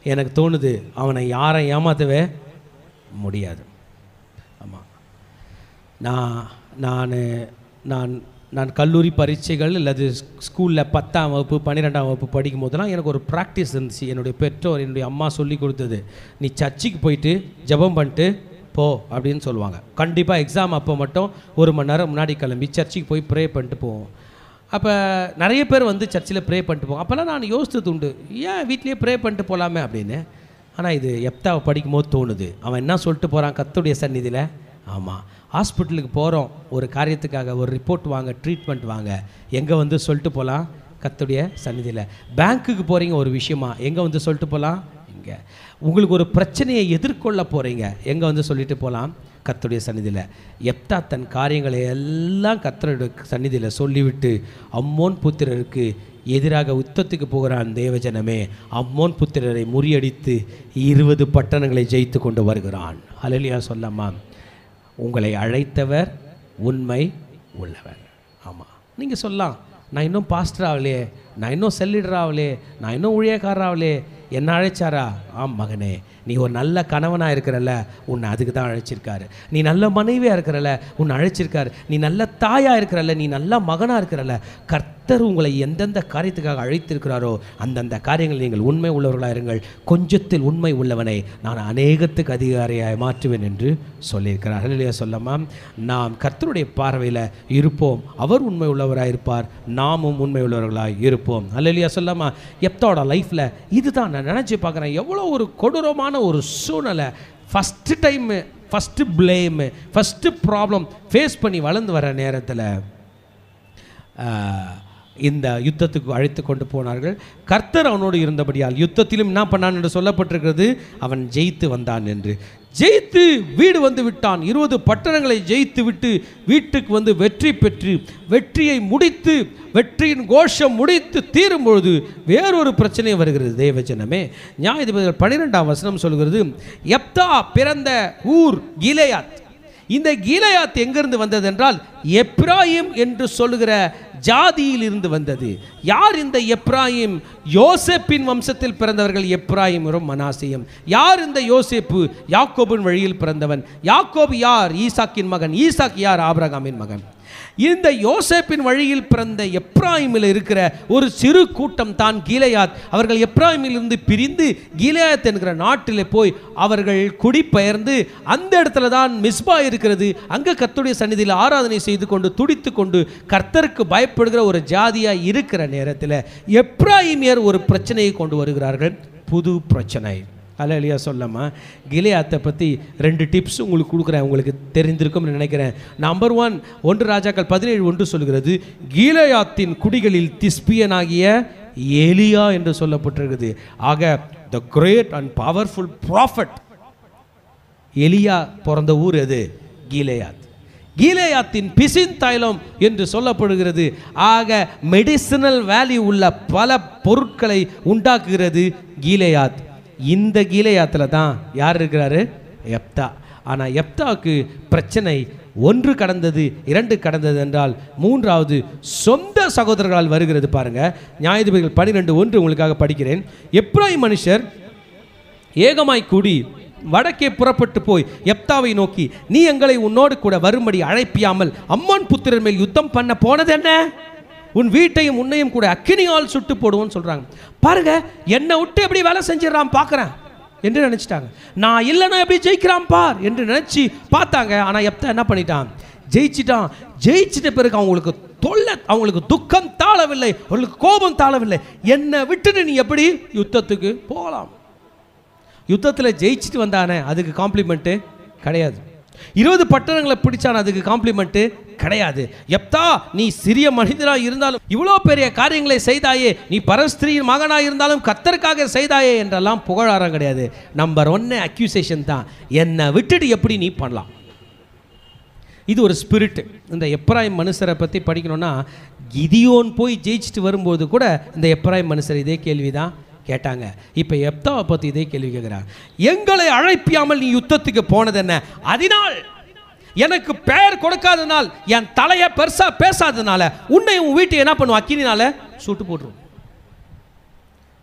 எனக்கு தோணுது அவனை யாரை ஏமாற்றவே முடியாது ஆமாம் நான் நான் நான் நான் கல்லூரி பரீட்சைகள் அல்லது ஸ்கூலில் பத்தாம் வகுப்பு பன்னிரெண்டாம் வகுப்பு படிக்கும் போதெல்லாம் எனக்கு ஒரு ப்ராக்டிஸ் இருந்துச்சு என்னுடைய பெற்றோர் என்னுடைய அம்மா சொல்லி கொடுத்தது நீ சர்ச்சுக்கு போயிட்டு ஜெபம் பண்ணிட்டு போ அப்படின்னு சொல்லுவாங்க கண்டிப்பாக எக்ஸாம் அப்போ மட்டும் ஒரு மணி நேரம் முன்னாடி கிளம்பி சர்ச்சுக்கு போய் ப்ரே பண்ணிட்டு போவோம் அப்போ நிறைய பேர் வந்து சர்ச்சில் ப்ரே பண்ணிட்டு போவோம் அப்போல்லாம் நான் யோசித்தது உண்டு ஏன் வீட்லேயே ப்ரே பண்ணிட்டு போகலாமே அப்படின்னு ஆனால் இது எப்தாவை படிக்கும் போது தோணுது அவன் என்ன சொல்லிட்டு போகிறான் கத்துடைய சந்நிதியில் ஆமாம் ஹாஸ்பிட்டலுக்கு போகிறோம் ஒரு காரியத்துக்காக ஒரு ரிப்போர்ட் வாங்க ட்ரீட்மெண்ட் வாங்க எங்கே வந்து சொல்லிட்டு போகலாம் கத்துடைய சந்நிதியில் பேங்க்குக்கு போகிறீங்க ஒரு விஷயமா எங்கே வந்து சொல்லிட்டு போகலாம் இங்கே உங்களுக்கு ஒரு பிரச்சனையை எதிர்கொள்ள போகிறீங்க எங்கே வந்து சொல்லிட்டு போகலாம் கர்த்தருடைய சந்நிதியில் எப்தா தன் காரியங்களை எல்லாம் கர்த்தருடைய சந்நிதியில் சொல்லிவிட்டு அம்மோன் புத்திரருக்கு எதிராக யுத்தத்துக்கு போகிறான் தேவஜனமே அம்மோன் புத்திரரை முறியடித்து இருபது பட்டணங்களை ஜெயித்து கொண்டு வருகிறான் அலலியா சொல்லம்மா உங்களை அழைத்தவர் உண்மை உள்ளவர் ஆமாம் நீங்கள் சொல்லலாம் நான் இன்னும் பாஸ்டர் ஆகலையே நான் இன்னும் செல்லிடர் ஆகலையே நான் இன்னும் ஊழியக்காரர் ஆகலையே என்ன அழைச்சாரா ஆம் மகனே நீ ஒரு நல்ல கணவனாக இருக்கிறல்ல உன்னை அதுக்கு தான் அழைச்சிருக்காரு நீ நல்ல மனைவியாக இருக்கிறல்ல உன்னை அழைச்சிருக்காரு நீ நல்ல தாயாக இருக்கிறல்ல நீ நல்ல மகனாக இருக்கிறல்ல கர்த்தர் உங்களை எந்தெந்த காரியத்துக்காக அழைத்திருக்கிறாரோ அந்தந்த காரியங்கள் நீங்கள் உண்மை உள்ளவர்களாக இருங்கள் கொஞ்சத்தில் உண்மை உள்ளவனை நான் அநேகத்துக்கு அதிகாரியாய் மாற்றுவேன் என்று சொல்லியிருக்கிறார் இல்லையா சொல்லமா நாம் கர்த்தருடைய பார்வையில் இருப்போம் அவர் உண்மை உள்ளவராக இருப்பார் நாமும் உண்மை உள்ளவர்களாக இருப்போம் அல்லையா சொல்லாமா எப்தோட லைஃப்பில் இதுதான் நான் நினச்சி பார்க்குறேன் எவ்வளோ ஒரு கொடூரமான ஒரு சூழ்நிலை first time first blame first problem face பண்ணி வளர்ந்து வர நேரத்தில் ஆஹ், இந்த யுத்தத்துக்கு அழைத்து கொண்டு போனார்கள் கர்த்தர் அவனோடு இருந்தபடியால் யுத்தத்திலும் என்ன பண்ணான் என்று சொல்லப்பட்டிருக்கிறது அவன் ஜெயித்து வந்தான் என்று ஜெயித்து வீடு வந்து விட்டான் இருபது பட்டணங்களை ஜெயித்து விட்டு வீட்டுக்கு வந்து வெற்றி பெற்று வெற்றியை முடித்து வெற்றியின் கோஷம் முடித்து தீரும் பொழுது வேறொரு பிரச்சனை வருகிறது தேவஜனமே நியாயாதிபதிகள் பன்னிரெண்டாம் வசனம் சொல்கிறது எப்தா பிறந்த ஊர் கிலேயாத் இந்த கீலேயாத் எங்கிருந்து வந்தது என்றால் எப்ராயிம் என்று சொல்லுகிற ஜாதியில் இருந்து வந்தது யார் இந்த எப்ராயிம் யோசேப்பின் வம்சத்தில் பிறந்தவர்கள் எப்ராயிமரும் மனாசேயும் யார் இந்த யோசேப்பு யாக்கோபின் வழியில் பிறந்தவன் யாக்கோபு யார் ஈசாக்கின் மகன் ஈசாக் யார் ஆபிரகாமின் மகன் இந்த யோசேப்பின் வழியில் பிறந்த எப்ராயிமில் இருக்கிற ஒரு சிறு கூட்டம் தான் கீலேயாத் அவர்கள் எப்ராயிமில் இருந்து பிரிந்து கீலேயாத் என்கிற நாட்டில் போய் அவர்கள் குடிபெயர்ந்து அந்த இடத்துல தான் மிஸ்பா இருக்கிறது அங்கே கர்த்தருடைய சந்நிதியில் ஆராதனை செய்து கொண்டு துடித்து கொண்டு கர்த்தருக்கு பயப்படுகிற ஒரு ஜாதியாக இருக்கிற நேரத்தில் எப்ராயிமியர் ஒரு பிரச்சனையை கொண்டு வருகிறார்கள் புது பிரச்சனை அலையா சொல்லாமா கிலேயாத்தை பற்றி ரெண்டு டிப்ஸ் உங்களுக்கு கொடுக்குறேன் உங்களுக்கு தெரிந்திருக்கும்னு நினைக்கிறேன் நம்பர் ஒன் ஒன்று ராஜாக்கள் பதினேழு ஒன்று சொல்கிறது கீலேயாத்தின் குடிகளில் திஸ்பியனாகிய ஏலியா என்று சொல்லப்பட்டிருக்குது ஆக the great and powerful prophet எலியா பிறந்த ஊர் எது கீலேயாத் கீலேயாத்தின் பிசின் தைலம் என்று சொல்லப்படுகிறது ஆக மெடிசினல் வேல்யூ உள்ள பல பொருட்களை உண்டாக்குகிறது கீலேயாத் இந்த கீலேயாத்தில் தான் யார் இருக்கிறாரு எப்தா ஆனால் எப்தாவுக்கு பிரச்சனை ஒன்று கடந்தது இரண்டு கடந்தது என்றால் மூன்றாவது சொந்த சகோதரர்களால் வருகிறது பாருங்க நியாயாதிபதிகள் பன்னிரெண்டு ஒன்று உங்களுக்காக படிக்கிறேன் எப்ராயிம் மனுஷர் ஏகமாய் கூடி வடக்கே புறப்பட்டு போய் எப்தாவை நோக்கி நீ எங்களை உன்னோடு கூட வரும்படி அழைப்பியாமல் அம்மான் புத்திரர் மேல் யுத்தம் பண்ண போனது என்ன உன் வீட்டையும் உன்னையும் கூட அக்கினியால் சுட்டு போடுவோன்னு சொல்றாங்க பாருங்க என்னை விட்டு எப்படி வேலை செஞ்சிடறான் பார்க்குறேன் என்று நினைச்சிட்டாங்க நான் இல்லைன்னா எப்படி ஜெயிக்கிறான் பார் என்று நினைச்சு பார்த்தாங்க ஆனால் எப்தா என்ன பண்ணிட்டான் ஜெயிச்சிட்டான் ஜெயிச்சிட்ட பிறகு அவங்களுக்கு தொல்லை அவங்களுக்கு துக்கம் தாழவில்லை அவங்களுக்கு கோபம் தாழவில்லை என்னை விட்டுட்டு நீ எப்படி யுத்தத்துக்கு போகலாம் யுத்தத்தில் ஜெயிச்சுட்டு வந்தானே அதுக்கு காம்ப்ளிமெண்ட்டு கிடையாது இருபது பட்டணங்களை பிடிச்சான அதுக்கு காம்ப்ளிமெண்ட்டு கிடையாது எப்தா நீ சிறிய மனிதனாக இருந்தாலும் இவ்வளோ பெரிய காரியங்களை செய்தாயே நீ பரஸ்திரியின் மகனாக இருந்தாலும் கத்தருக்காக செய்தாயே என்றெல்லாம் புகழாரம் கிடையாது நம்பர் ஒன்று அக்யூசேஷன் தான் என்னை விட்டுட்டு எப்படி நீ பண்ணலாம் இது ஒரு ஸ்பிரிட் இந்த எப்ராயிம் மனுஷரை பற்றி படிக்கணும்னா கிதியோன் போய் ஜெயிச்சுட்டு வரும்போது கூட இந்த எப்ராயிம் மனுஷர் இதே கேள்வி தான் கேட்டாங்க இப்போ எப்தாவை பற்றி இதே கேள்வி கேட்குறாங்க எங்களை அழைப்பியாமல் நீ யுத்தத்துக்கு போனது என்ன அதனால் எனக்கு பெயர் கொடுக்காதனால் என் தலையை பெருசா பேசாதனால உன்னை உன் வீட்டை என்ன பண்ணுவோம் அக்கினினால சுட்டு போட்டுருவோம்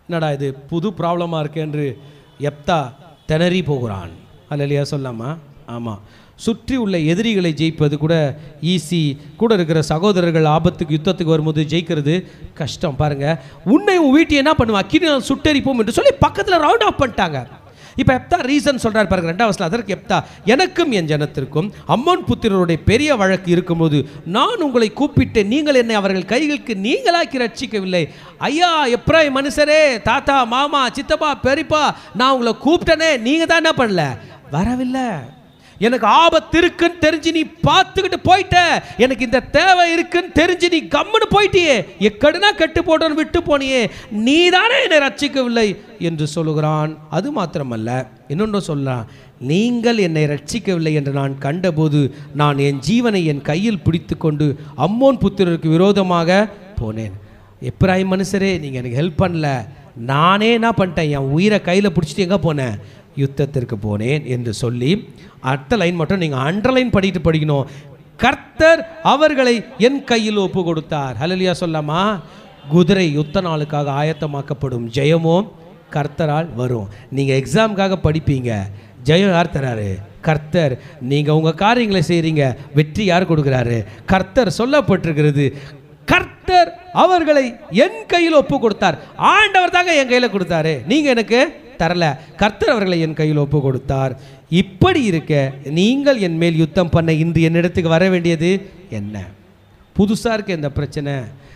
என்னடா இது புது ப்ராப்ளமாக இருக்கு என்று எப்தா திணறி போகிறான் அல்லையா சொல்லாமா ஆமாம் சுற்றி உள்ள எதிரிகளை ஜெயிப்பது கூட ஈஸி கூட இருக்கிற சகோதரர்கள் ஆபத்துக்கு யுத்தத்துக்கு வரும்போது ஜெயிக்கிறது கஷ்டம் பாருங்க உன்னை உன் வீட்டை என்ன பண்ணுவா அக்கினால் சுட்டெரிப்போம் என்று சொல்லி பக்கத்தில் ரவுண்ட் ஆஃப் பண்ணிட்டாங்க இப்போ எப்தா ரீசன் சொல்றாரு பாருங்க ரெண்டாவது வசனம் அதற்கு எப்தா எனக்கும் என் ஜனத்திற்கும் அம்மோன் புத்திரருடைய பெரிய வழக்கு இருக்கும்போது நான் உங்களை கூப்பிட்டு நீங்கள் என்னை அவர்கள் கைகளுக்கு நீங்களாக்கி ரட்சிக்கவில்லை ஐயா எப்ராய் மனுஷரே தாத்தா மாமா சித்தப்பா பெரியப்பா நான் உங்களை கூப்பிட்டனே நீங்க தான் என்ன பண்ணல வரவில்லை எனக்கு ஆபத்து இருக்குன்னு தெரிஞ்சு நீ பார்த்துக்கிட்டு போயிட்ட எனக்கு இந்த தேவை இருக்குன்னு தெரிஞ்சு நீ கம்முன்னு போயிட்டியே எக்கடுனா கெட்டு போட்டோன்னு விட்டு போனியே நீ தானே என்னை ரட்சிக்கவில்லை என்று சொல்லுகிறான் அது மாத்திரமல்ல இன்னொன்று சொல்லலாம் நீங்கள் என்னை ரட்சிக்கவில்லை என்று நான் கண்டபோது நான் என் ஜீவனை என் கையில் பிடித்துக்கொண்டு அம்மோன் புத்திரருக்கு விரோதமாக போனேன் எப்ராஹிம் மனுஷரே நீங்கள் எனக்கு ஹெல்ப் பண்ணல நானே என்ன பண்ணிட்டேன் என் உயிரை கையில் பிடிச்சிட்டு எங்கே போனேன் யுத்தத்திற்கு போனேன் என்று சொல்லி அடுத்த லைன் மட்டும் நீங்கள் அண்டர்லைன் படிட்டு படிக்கணும் கர்த்தர் அவர்களை என் கையில் ஒப்பு கொடுத்தார் ஹலலியா சொல்லாமா குதிரை யுத்த நாளுக்காக ஆயத்தமாக்கப்படும் ஜெயமோ கர்த்தரால் வரும் நீங்கள் எக்ஸாமுக்காக படிப்பீங்க ஜெயம் யார் தராரு கர்த்தர் நீங்கள் உங்கள் காரியங்களை செய்கிறீங்க வெற்றி யார் கொடுக்குறாரு கர்த்தர் சொல்லப்பட்டிருக்கிறது கர்த்தர் அவர்களை என் கையில் ஒப்பு கொடுத்தார் ஆண்டவர் தாங்க என் கையில் கொடுத்தாரு நீங்கள் எனக்கு தரல கர்த்தர் அவர்களை என் கையில் ஒப்பு கொடுத்தார் இப்படி இருக்க நீங்கள் என் மேல் யுத்தம் பண்ண இன்று என்னிடத்துக்கு வர வேண்டியது என்ன புதுசாக இருக்க இந்த பிரச்சனை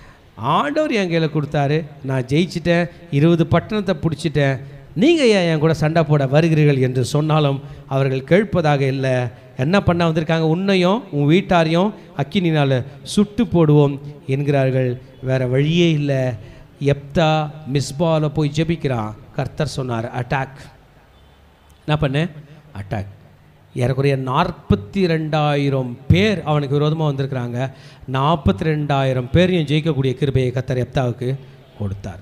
ஆண்டவர் என் கையில் கொடுத்தாரு நான் ஜெயிச்சிட்டேன் இருபது பட்டணத்தை பிடிச்சிட்டேன் நீங்கள் ஏன் என் கூட சண்டை போட வருகிறீர்கள் என்று சொன்னாலும் அவர்கள் கேட்பதாக இல்லை என்ன பண்ண வந்திருக்காங்க உன்னையும் உன் வீட்டாரையும் அக்கினினால் சுட்டு போடுவோம் என்கிறார்கள் வேற வழியே இல்லை எப்தா மிஸ்பால போய் ஜெபிக்கிறான் கர்த்தர் சொன்னார் அட்டாக் என்ன பண்ணு அட்டாக் ஏறக்குறைய நாற்பத்தி ரெண்டாயிரம் பேர் அவனுக்கு விரோதமாக வந்திருக்கிறாங்க நாற்பத்தி ரெண்டாயிரம் பேரையும் ஜெயிக்கக்கூடிய கிருபையை கர்த்தர் எப்தாவுக்கு கொடுத்தார்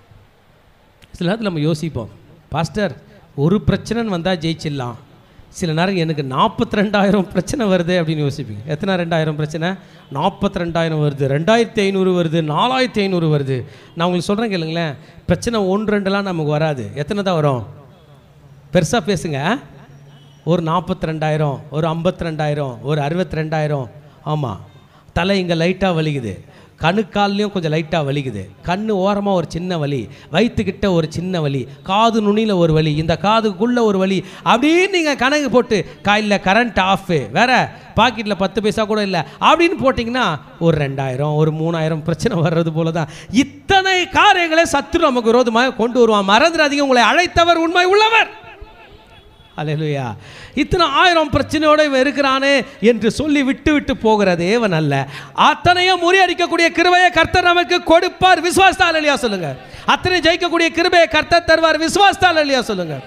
சில நேரத்தில் நம்ம யோசிப்போம் பாஸ்டர் ஒரு பிரச்சனைன்னு வந்தால் ஜெயிச்சிடலாம் சில நேரம் எனக்கு நாற்பத்தி ரெண்டாயிரம் பிரச்சனை வருது அப்படின்னு யோசிப்பீங்க எத்தனை ரெண்டாயிரம் பிரச்சனை நாற்பத்தி ரெண்டாயிரம் வருது ரெண்டாயிரத்தி ஐநூறு வருது நாலாயிரத்தி ஐநூறு வருது நான் உங்களுக்கு சொல்கிறேன் கேளுங்களேன் பிரச்சனை ஒன்று ரெண்டுலாம் நமக்கு வராது எத்தனை தான் வரும் பெருசாக பேசுங்க ஒரு நாற்பத்தி ரெண்டாயிரம் ஒரு ஐம்பத்தி ரெண்டாயிரம் ஒரு அறுபத்தி ரெண்டாயிரம் ஆமாம் தலை இங்கே லைட்டாக வலிக்குது கணுக்கால்லையும் கொஞ்சம் லைட்டாக வலிக்குது கண்ணு ஓரமாக ஒரு சின்ன வலி வயிற்றுக்கிட்ட ஒரு சின்ன வலி காது நுனியில் ஒரு வலி இந்த காதுக்குள்ளே ஒரு வலி அப்படின்னு நீங்கள் கணக்கு போட்டு காலையில் கரண்ட் ஆஃபு வேற பாக்கெட்டில் பத்து பைசா கூட இல்லை அப்படின்னு போட்டிங்கன்னா ஒரு ரெண்டாயிரம் ஒரு மூணாயிரம் பிரச்சனை வர்றது போல தான் இத்தனை காரியங்களை சத்துரு நமக்கு விரோதமாக கொண்டு வருவான் மறந்துடாதீங்க உங்களை அழைத்தவர் உண்மை உள்ளவர் அல்லேலூயா இத்தனை ஆயிரம் பிரச்சனையோட இவன் இருக்கிறானே என்று சொல்லி விட்டு விட்டு போகிற தேவன் அல்ல அத்தனையும் முறியடிக்கக்கூடிய கிருபையை கர்த்தர் நமக்கு கொடுப்பார் விசுவாசத்தால் இல்லையா சொல்லுங்க அத்தனை ஜெயிக்கக்கூடிய கிருபையை கர்த்தர் தருவார் விசுவாசத்தால் இல்லையா சொல்லுங்க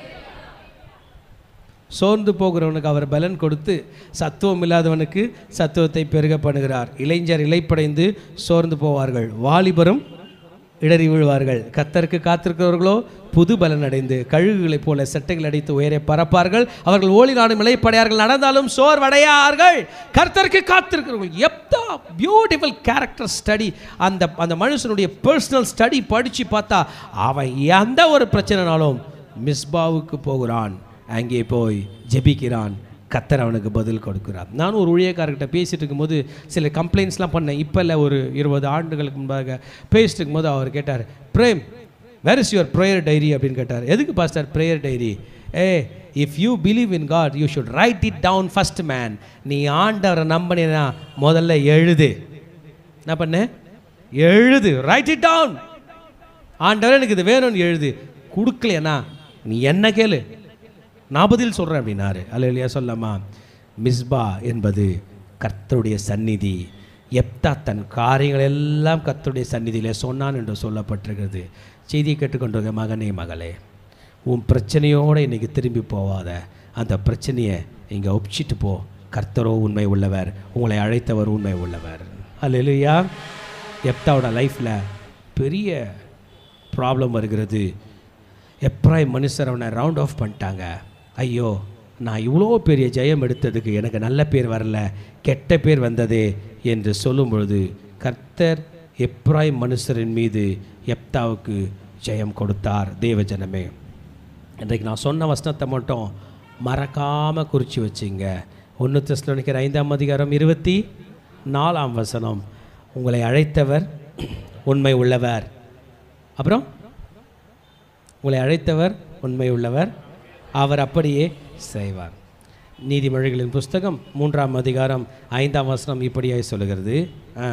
சோர்ந்து போகிறவனுக்கு அவர் பலன் கொடுத்து சத்துவம் இல்லாதவனுக்கு சத்துவத்தை பெருக பண்ணுகிறார் இளைஞர் இலைப்படைந்து சோர்ந்து போவார்கள் வாலிபரும் இடறி விழுவார்கள் கத்தருக்கு காத்திருக்கிறவர்களோ புது பலன் அடைந்து கழுகுகளைப் போல சட்டைகள் அடித்து உயரே பறப்பார்கள் அவர்கள் ஓடி நாடும் இலைப்படையார்கள் நடந்தாலும் சோர்வடையார்கள் கர்த்தருக்கு காத்திருக்கிறவர்கள் எப்தா பியூட்டிஃபுல் கேரக்டர் ஸ்டடி அந்த அந்த மனுஷனுடைய பர்சனல் ஸ்டடி படித்து பார்த்தா அவன் எந்த ஒரு பிரச்சனைனாலும் மிஸ்பாவுக்கு போகிறான் அங்கே போய் ஜெபிக்கிறான் கத்தர் அவனுக்கு பதில் கொடுக்கிறார் நான் ஒரு ஊழியக்காரர்கிட்ட பேசிட்டு இருக்கும்போது சில கம்ப்ளைண்ட்ஸ்லாம் பண்ணேன் இப்போ இல்லை ஒரு இருபது ஆண்டுகளுக்கு முன்பாக பேசிட்டு இருக்கும்போது அவர் கேட்டார் Prem where is your prayer diary அப்படின்னு கேட்டார் எதுக்கு பாஸ்டர் ப்ரேயர் டைரி ஏ if you believe in God you should write it down first man நீ ஆண்டவரை நம்பினா முதல்ல எழுது என்ன பண்ணு எழுது ரைட் இட் டவுன் ஆண்டவர் எனக்கு இது வேணும்னு எழுது கொடுக்கலையாண்ணா நீ என்ன கேளு நான் பதில் சொல்கிறேன் அப்படின்னாரு அல்ல இல்லையா சொல்லாமா மிஸ்பா என்பது கர்த்தருடைய சந்நிதி எப்தா தன் காரியங்கள் எல்லாம் கர்த்தருடைய சந்நிதியிலே சொன்னான் என்று சொல்லப்பட்டிருக்கிறது செய்தியை கேட்டுக்கொண்டிருக்க மகனே மகளே உன் பிரச்சனையோடு இன்னைக்கு திரும்பி போவாத அந்த பிரச்சனையை இங்கே ஒப்பிச்சிட்டு போ கர்த்தரோ உண்மை உள்ளவர் உங்களை அழைத்தவர் உண்மை உள்ளவர் அல்ல இல்லையா எப்தாவோட லைஃப்பில் பெரிய ப்ராப்ளம் வருகிறது எப்ராய் மனுஷர் அவனை ரவுண்ட் ஆஃப் பண்ணிட்டாங்க ஐயோ நான் இவ்வளோ பெரிய ஜெயம் எடுத்ததுக்கு எனக்கு நல்ல பேர் வரல கெட்ட பேர் வந்ததே என்று சொல்லும் பொழுது கர்த்தர் எப்ராய் மனுஷரின் மீது எப்தாவுக்கு ஜெயம் கொடுத்தார் தேவ ஜனமே இன்றைக்கு நான் சொன்ன வசனத்தை மட்டும் மறக்காமல் குறித்து வச்சுங்க ஒன்று தெஸ்லோனிக்கிற ஐந்தாம் அதிகாரம் இருபத்தி நாலாம் வசனம் உங்களை அழைத்தவர் உண்மை உள்ளவர் அப்புறம் உங்களை அழைத்தவர் உண்மை உள்ளவர் அவர் அப்படியே செய்வார் நீதிமொழிகளின் புஸ்தகம் மூன்றாம் அதிகாரம் ஐந்தாம் வசனம் இப்படியாய் சொல்லுகிறது ஆ.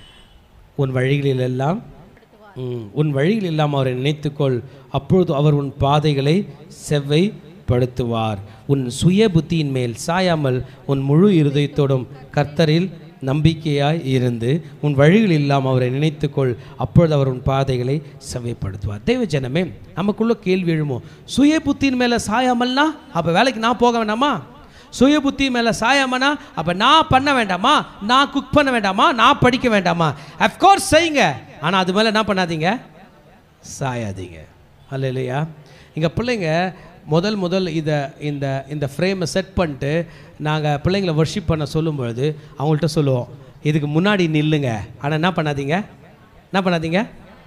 உன் வழிகளிலெல்லாம் ம், உன் வழியில் எல்லாம் அவரை நினைத்துக்கொள் அப்பொழுது அவர் உன் பாதைகளை செவ்வைப்படுத்துவார் உன் சுய புத்தியின் மேல் சாயாமல் உன் முழு இருதயத்தோடும் கர்த்தரில் நம்பிக்கையாய் இருந்து உன் வழிகள் இல்லாமல் அவரை நினைத்துக்கொள் அப்பொழுது அவர் உன் பாதைகளை செவ்வைப்படுத்துவார் தேவ ஜனமே நமக்குள்ள கேள்வி எழுமோ சுய புத்தியின் மேலே சாயாமல்னா அப்போ வேலைக்கு நான் போக வேண்டாமா சுய புத்தி மேலே சாயாமனா அப்போ நான் பண்ண வேண்டாமா நான் குக் பண்ண வேண்டாமா நான் படிக்க வேண்டாமா அஃப்கோர்ஸ் செய்யுங்க ஆனால் அது மேலே என்ன பண்ணாதீங்க சாயாதீங்க அல்ல இல்லையா எங்கள் பிள்ளைங்க முதல் முதல் இதை இந்த இந்த ஃப்ரேமை செட் பண்ணிட்டு நாங்கள் பிள்ளைங்களை வர்ஷிப் பண்ண சொல்லும்பொழுது அவங்கள்ட்ட சொல்லுவோம் இதுக்கு முன்னாடி நில்லுங்க ஆனால் என்ன பண்ணாதீங்க என்ன பண்ணாதீங்க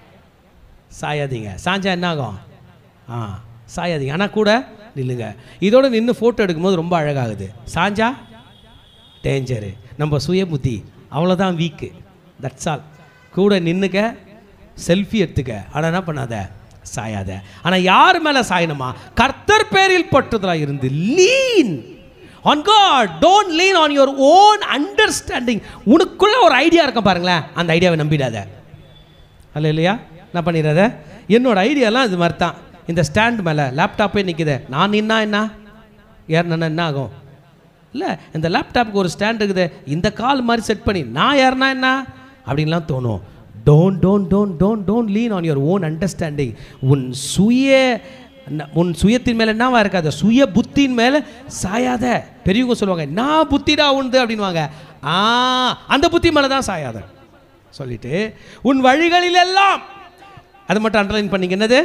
சாயாதீங்க சாஞ்சா என்ன ஆகும் ஆ சாயாதீங்க ஆனால் கூட நில்லுங்க இதோட நின்று ஃபோட்டோ எடுக்கும்போது ரொம்ப அழகாகுது சாஞ்சா டேஞ்சரு நம்ம சுய புத்தி அவ்வளோதான் வீக்கு தட்ஸ் ஆல் கூட நின்றுக்க செல்ஃபி எடுத்துக்க ஆனால் என்ன பண்ணாத சாயாத ஆனால் யார் மேலே சாயணுமா கர்த்தர் பேரில் பட்டுதலாக இருந்து lean on God don't lean on your own understanding உனக்குள்ள ஒரு ஐடியா இருக்கும் பாருங்களேன் அந்த ஐடியாவை நம்பிடாத அல்ல இல்லையா என்ன பண்ணிடுறத என்னோட ஐடியாலாம் இது மாதிரி தான் இந்த ஸ்டாண்ட் மேலே லேப்டாப்பே நிற்குது நான் நின்னா என்ன ஏறினா என்ன ஆகும் இல்லை இந்த லேப்டாப்புக்கு ஒரு ஸ்டாண்ட் இருக்குது இந்த கால் மாதிரி செட் பண்ணி நான் ஏறினா என்ன அப்படின்லாம் தோணும் don't don't don't don't don't lean on your own understanding உன் சுய ந- உன் சுயத்தின் மேலே என்னவா இருக்காத சுய புத்தியின் மேலே சாயாத பெரியவங்க சொல்லுவாங்க நான் புத்திடா உண்டு அப்படின்வாங்க ஆ அந்த புத்தி மேலே தான் சாயாத சொல்லிட்டு உன் வழிகளில் எல்லாம் அது மட்டும் அண்டர்லைன் பண்ணீங்க என்னது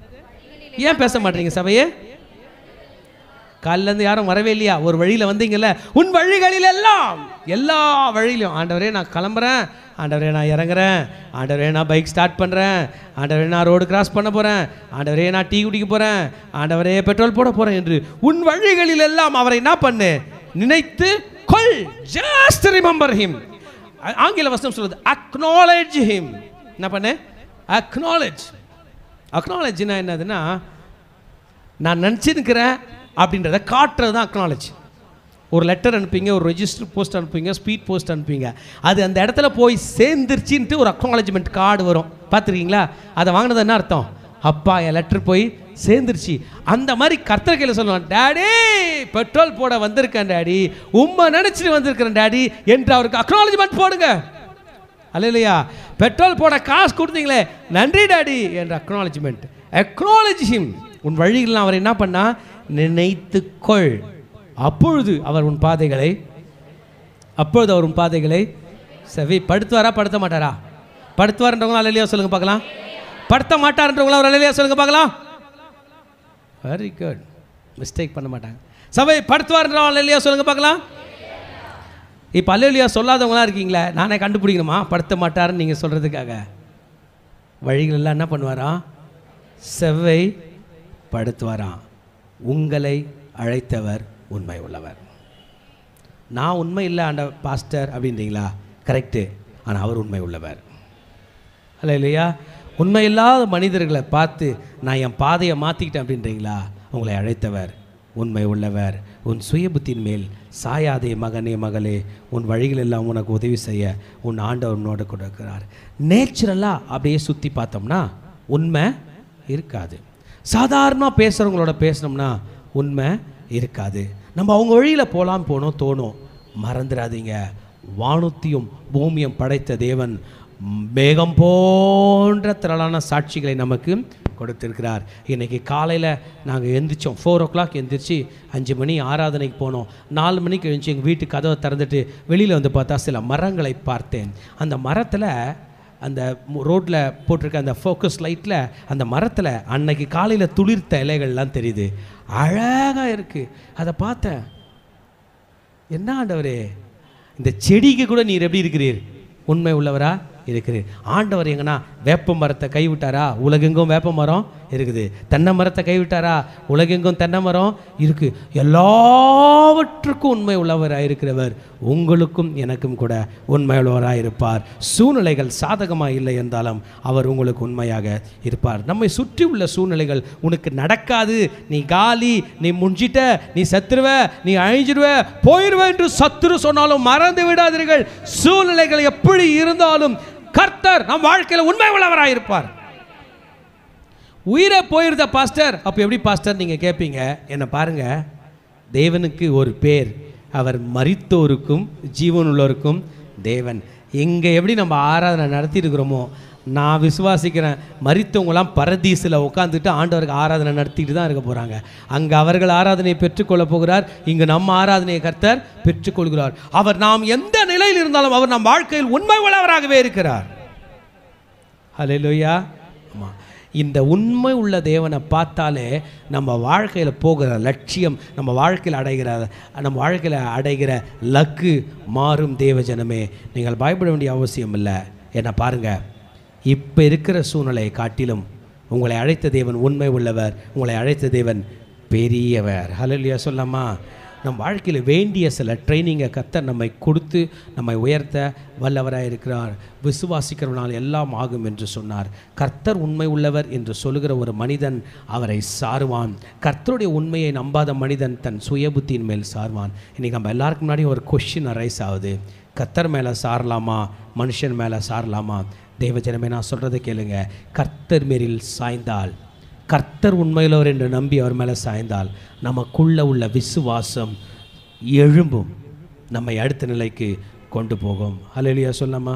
ஏன் பேச மாட்டீங்க சபையே காலிலேருந்து யாரும் வரவே இல்லையா ஒரு வழியில் வந்தீங்கல்ல உன் வழிகளில் எல்லாம் எல்லா வழியிலும் ஆண்டவரே நான் கிளம்புறேன் ஆண்டவரே நான் இறங்குறேன் ஆண்டவரே நான் பைக் ஸ்டார்ட் பண்ணுறேன் ஆண்டவரே நான் ரோடு கிராஸ் பண்ண போகிறேன் ஆண்டவரே நான் டீ குடிக்க போகிறேன் ஆண்டவரே பெட்ரோல் போட போகிறேன் என்று உன் வழிகளில் எல்லாம் அவரை என்ன பண்ணு நினைத்து கொள் ஜஸ்ட் ரிமெம்பர் ஹிம் ஆங்கில வசனம் சொல்லுது அக்னாலேஜ் ஹிம் என்ன பண்ணு அக்னாலேஜ் அக்னாலேஜ்னா என்னதுன்னா நான் நினச்சிருக்கிறேன் அப்படின்றத காட்டுறது தான் அக்னாலேஜ் ஒரு லெட்டர் அனுப்பிங்க ஒரு ரெஜிஸ்டர் போஸ்ட் அனுப்புவீங்க ஸ்பீட் போஸ்ட் அனுப்புவீங்க அது அந்த இடத்துல போய் சேர்ந்துருச்சின்ட்டு ஒரு அக்னாலஜ்மெண்ட் கார்டு வரும் பார்த்துருக்கீங்களா அதை வாங்கினது என்ன அர்த்தம் அப்பா என் லெட்டர் போய் சேர்ந்துருச்சு அந்த மாதிரி கர்த்தர் கையில் சொல்லுவான் டேடி பெட்ரோல் போட வந்திருக்கேன் டேடி உம்மை நினச்சிட்டு வந்திருக்கிறேன் டேடி என்று அவருக்கு அக்னாலஜ்மெண்ட் போடுங்க அல்ல இல்லையா பெட்ரோல் போட காசு கொடுத்தீங்களே நன்றி டாடி என்ற அக்னாலஜ்மெண்ட் அக்னாலஜ் ஹிம் உன் வழிகள் அவர் என்ன பண்ணா நினைத்துக்கொள் அப்பொழுது அவர் உன் பாதைகளை அப்பொழுது அவர் உன் பாதைகளை செவி படுத்துவாரா படுத்த மாட்டாரா படுத்துவார்ன்றவங்களும் அல்லையா சொல்லுங்க பார்க்கலாம் படுத்த மாட்டார்ன்றவங்களும் அவர் அல்லையா சொல்லுங்க பார்க்கலாம் வெரி குட் மிஸ்டேக் பண்ண மாட்டாங்க சபை படுத்துவார்ன்றவங்க இல்லையா சொல்லுங்க பார்க்கலாம் இப்போ அல்லையா சொல்லாதவங்களா இருக்கீங்களே நானே கண்டுபிடிக்கணுமா படுத்த மாட்டாருன்னு நீங்கள் சொல்கிறதுக்காக வழிகள் எல்லாம் என்ன பண்ணுவாராம் செவ்வை படுத்துவாராம் உங்களை அழைத்தவர் உண்மை உள்ளவர் நான் உண்மை இல்லை ஆண்ட பாஸ்டர் அப்படின்றீங்களா கரெக்டு ஆனால் அவர் உண்மை உள்ளவர் அல்ல இல்லையா உண்மை இல்லாத மனிதர்களை பார்த்து நான் என் பாதையை மாற்றிக்கிட்டேன் அப்படின்றீங்களா உங்களை அழைத்தவர் உண்மை உள்ளவர் உன் சுய புத்தியின் மேல் சாயாதே மகனே மகளே உன் வழிகள் எல்லாம் உனக்கு உதவி செய்ய உன் ஆண்டவர் உன்னோட கொடுக்கிறார் நேச்சுரலாக அப்படியே சுற்றி பார்த்தோம்னா உண்மை இருக்காது சாதாரணமாக பேசுகிறவங்களோட பேசினோம்னா உண்மை இருக்காது நம்ம அவங்க வழியில் போகலாம் போனோம் தோணும் மறந்துடாதீங்க வானத்தையும் பூமியும் படைத்த தேவன் மேகம் போன்ற திரளான சாட்சிகளை நமக்கு கொடுத்திருக்கிறார் இன்னைக்கு காலையில் நாங்கள் எந்திரிச்சோம் ஃபோர் ஓ கிளாக் எந்திரிச்சு அஞ்சு மணி ஆராதனைக்கு போனோம் நாலு மணிக்கு எழுந்துச்சு எங்கள் வீட்டு கதவை திறந்துட்டு வெளியில் வந்து பார்த்தா சில மரங்களை பார்த்தேன் அந்த மரத்தில் அந்த ரோட்டில் போட்டிருக்க அந்த ஃபோக்கஸ் லைட்டில் அந்த மரத்தில் அன்னைக்கு காலையில் துளிர்த்த இலைகள்லாம் தெரியுது அழகாக இருக்குது அதை பார்த்தேன் என்ன ஆண்டவரே இந்த செடிக்கு கூட நீர் எப்படி இருக்கிறீர் உண்மை உள்ளவரா இருக்கிறேன் ஆண்டவர் எங்கன்னா வேப்ப மரத்தை கைவிட்டாரா உலகெங்கும் வேப்ப மரம் இருக்குது தென்னை மரத்தை கைவிட்டாரா உலகெங்கும் தென்னை மரம் இருக்கு எல்லாவற்றுக்கும் உண்மை உள்ளவராக இருக்கிறவர் உங்களுக்கும் எனக்கும் கூட உண்மை உள்ளவராக இருப்பார் சூழ்நிலைகள் சாதகமாக இல்லை என்றாலும் அவர் உங்களுக்கு உண்மையாக இருப்பார் நம்மை சுற்றி உள்ள சூழ்நிலைகள் உனக்கு நடக்காது நீ காலி நீ முஞ்சிட்ட நீ செத்துருவ நீ அழிஞ்சிடுவ போயிடுவ என்று சத்துரு சொன்னாலும் மறந்து விடாதீர்கள் சூழ்நிலைகள் எப்படி இருந்தாலும் கர்த்தர் நம் வாழ்க்கையில் உண்மை உள்ளவராக இருப்பார் உயிரை போயிருந்த பாஸ்டர் அப்போ எப்படி பாஸ்டர் நீங்கள் கேட்பீங்க என்னை பாருங்க தேவனுக்கு ஒரு பேர் அவர் மரித்தோருக்கும் ஜீவனுள்ளோருக்கும் தேவன் இங்கே எப்படி நம்ம ஆராதனை நடத்தியிருக்கிறோமோ நான் விசுவாசிக்கிறேன் மரித்தவங்களாம் பரதீசில் உட்காந்துட்டு ஆண்டவருக்கு ஆராதனை நடத்திட்டு தான் இருக்க போகிறாங்க அங்கே அவர்கள் ஆராதனையை பெற்றுக்கொள்ள போகிறார் இங்கு நம்ம ஆராதனையை கர்த்தர் பெற்றுக்கொள்கிறார் அவர் நாம் எந்த நிலையில் இருந்தாலும் அவர் நம் வாழ்க்கையில் உண்மை உள்ளவராகவே இருக்கிறார் ஹalleluya ஆமாம் இந்த உண்மை உள்ள தேவனை பார்த்தாலே நம்ம வாழ்க்கையில் போகிற லட்சியம் நம்ம வாழ்க்கையில் அடைகிற நம்ம வாழ்க்கையில் அடைகிற லக்கு மாறும் தேவ ஜனமே நீங்கள் பயப்பட வேண்டிய அவசியம் இல்லை என்ன பாருங்க இப்போ இருக்கிற சூழ்நிலையை காட்டிலும் உங்களை அழைத்த தேவன் உண்மை உள்ளவர் உங்களை அழைத்த தேவன் பெரியவர் ஹalleluya சொல்லாமா நம் வாழ்க்கையில் வேண்டிய சில ட்ரைனிங்கை கத்த நம்மை கொடுத்து நம்மை உயர்த்த வல்லவராக இருக்கிறார் விசுவாசிக்கிறவனால் எல்லாம் ஆகும் என்று சொன்னார் கர்த்தர் உண்மை உள்ளவர் என்று சொல்லுகிற ஒரு மனிதன் அவரை சாருவான் கர்த்தருடைய உண்மையை நம்பாத மனிதன் தன் சுயபுத்தியின் மேல் சார்வான் இன்னைக்கு நம்ம எல்லாருக்கும் முன்னாடி ஒரு கொஷின் அரைஸ் ஆகுது கர்த்தர் மேலே சாரலாமா மனுஷன் மேலே சாரலாமா தேவஜனமே நான் சொல்கிறத கேளுங்க கர்த்தர் மேரில் சாய்ந்தால் கர்த்தர் உண்மையிலவர் என்று நம்பி அவர் மேலே சாய்ந்தால் நமக்குள்ள உள்ள விசுவாசம் எழும்பும் நம்மை அடுத்த நிலைக்கு கொண்டு போகும் ஹalleluya சொல்லாமா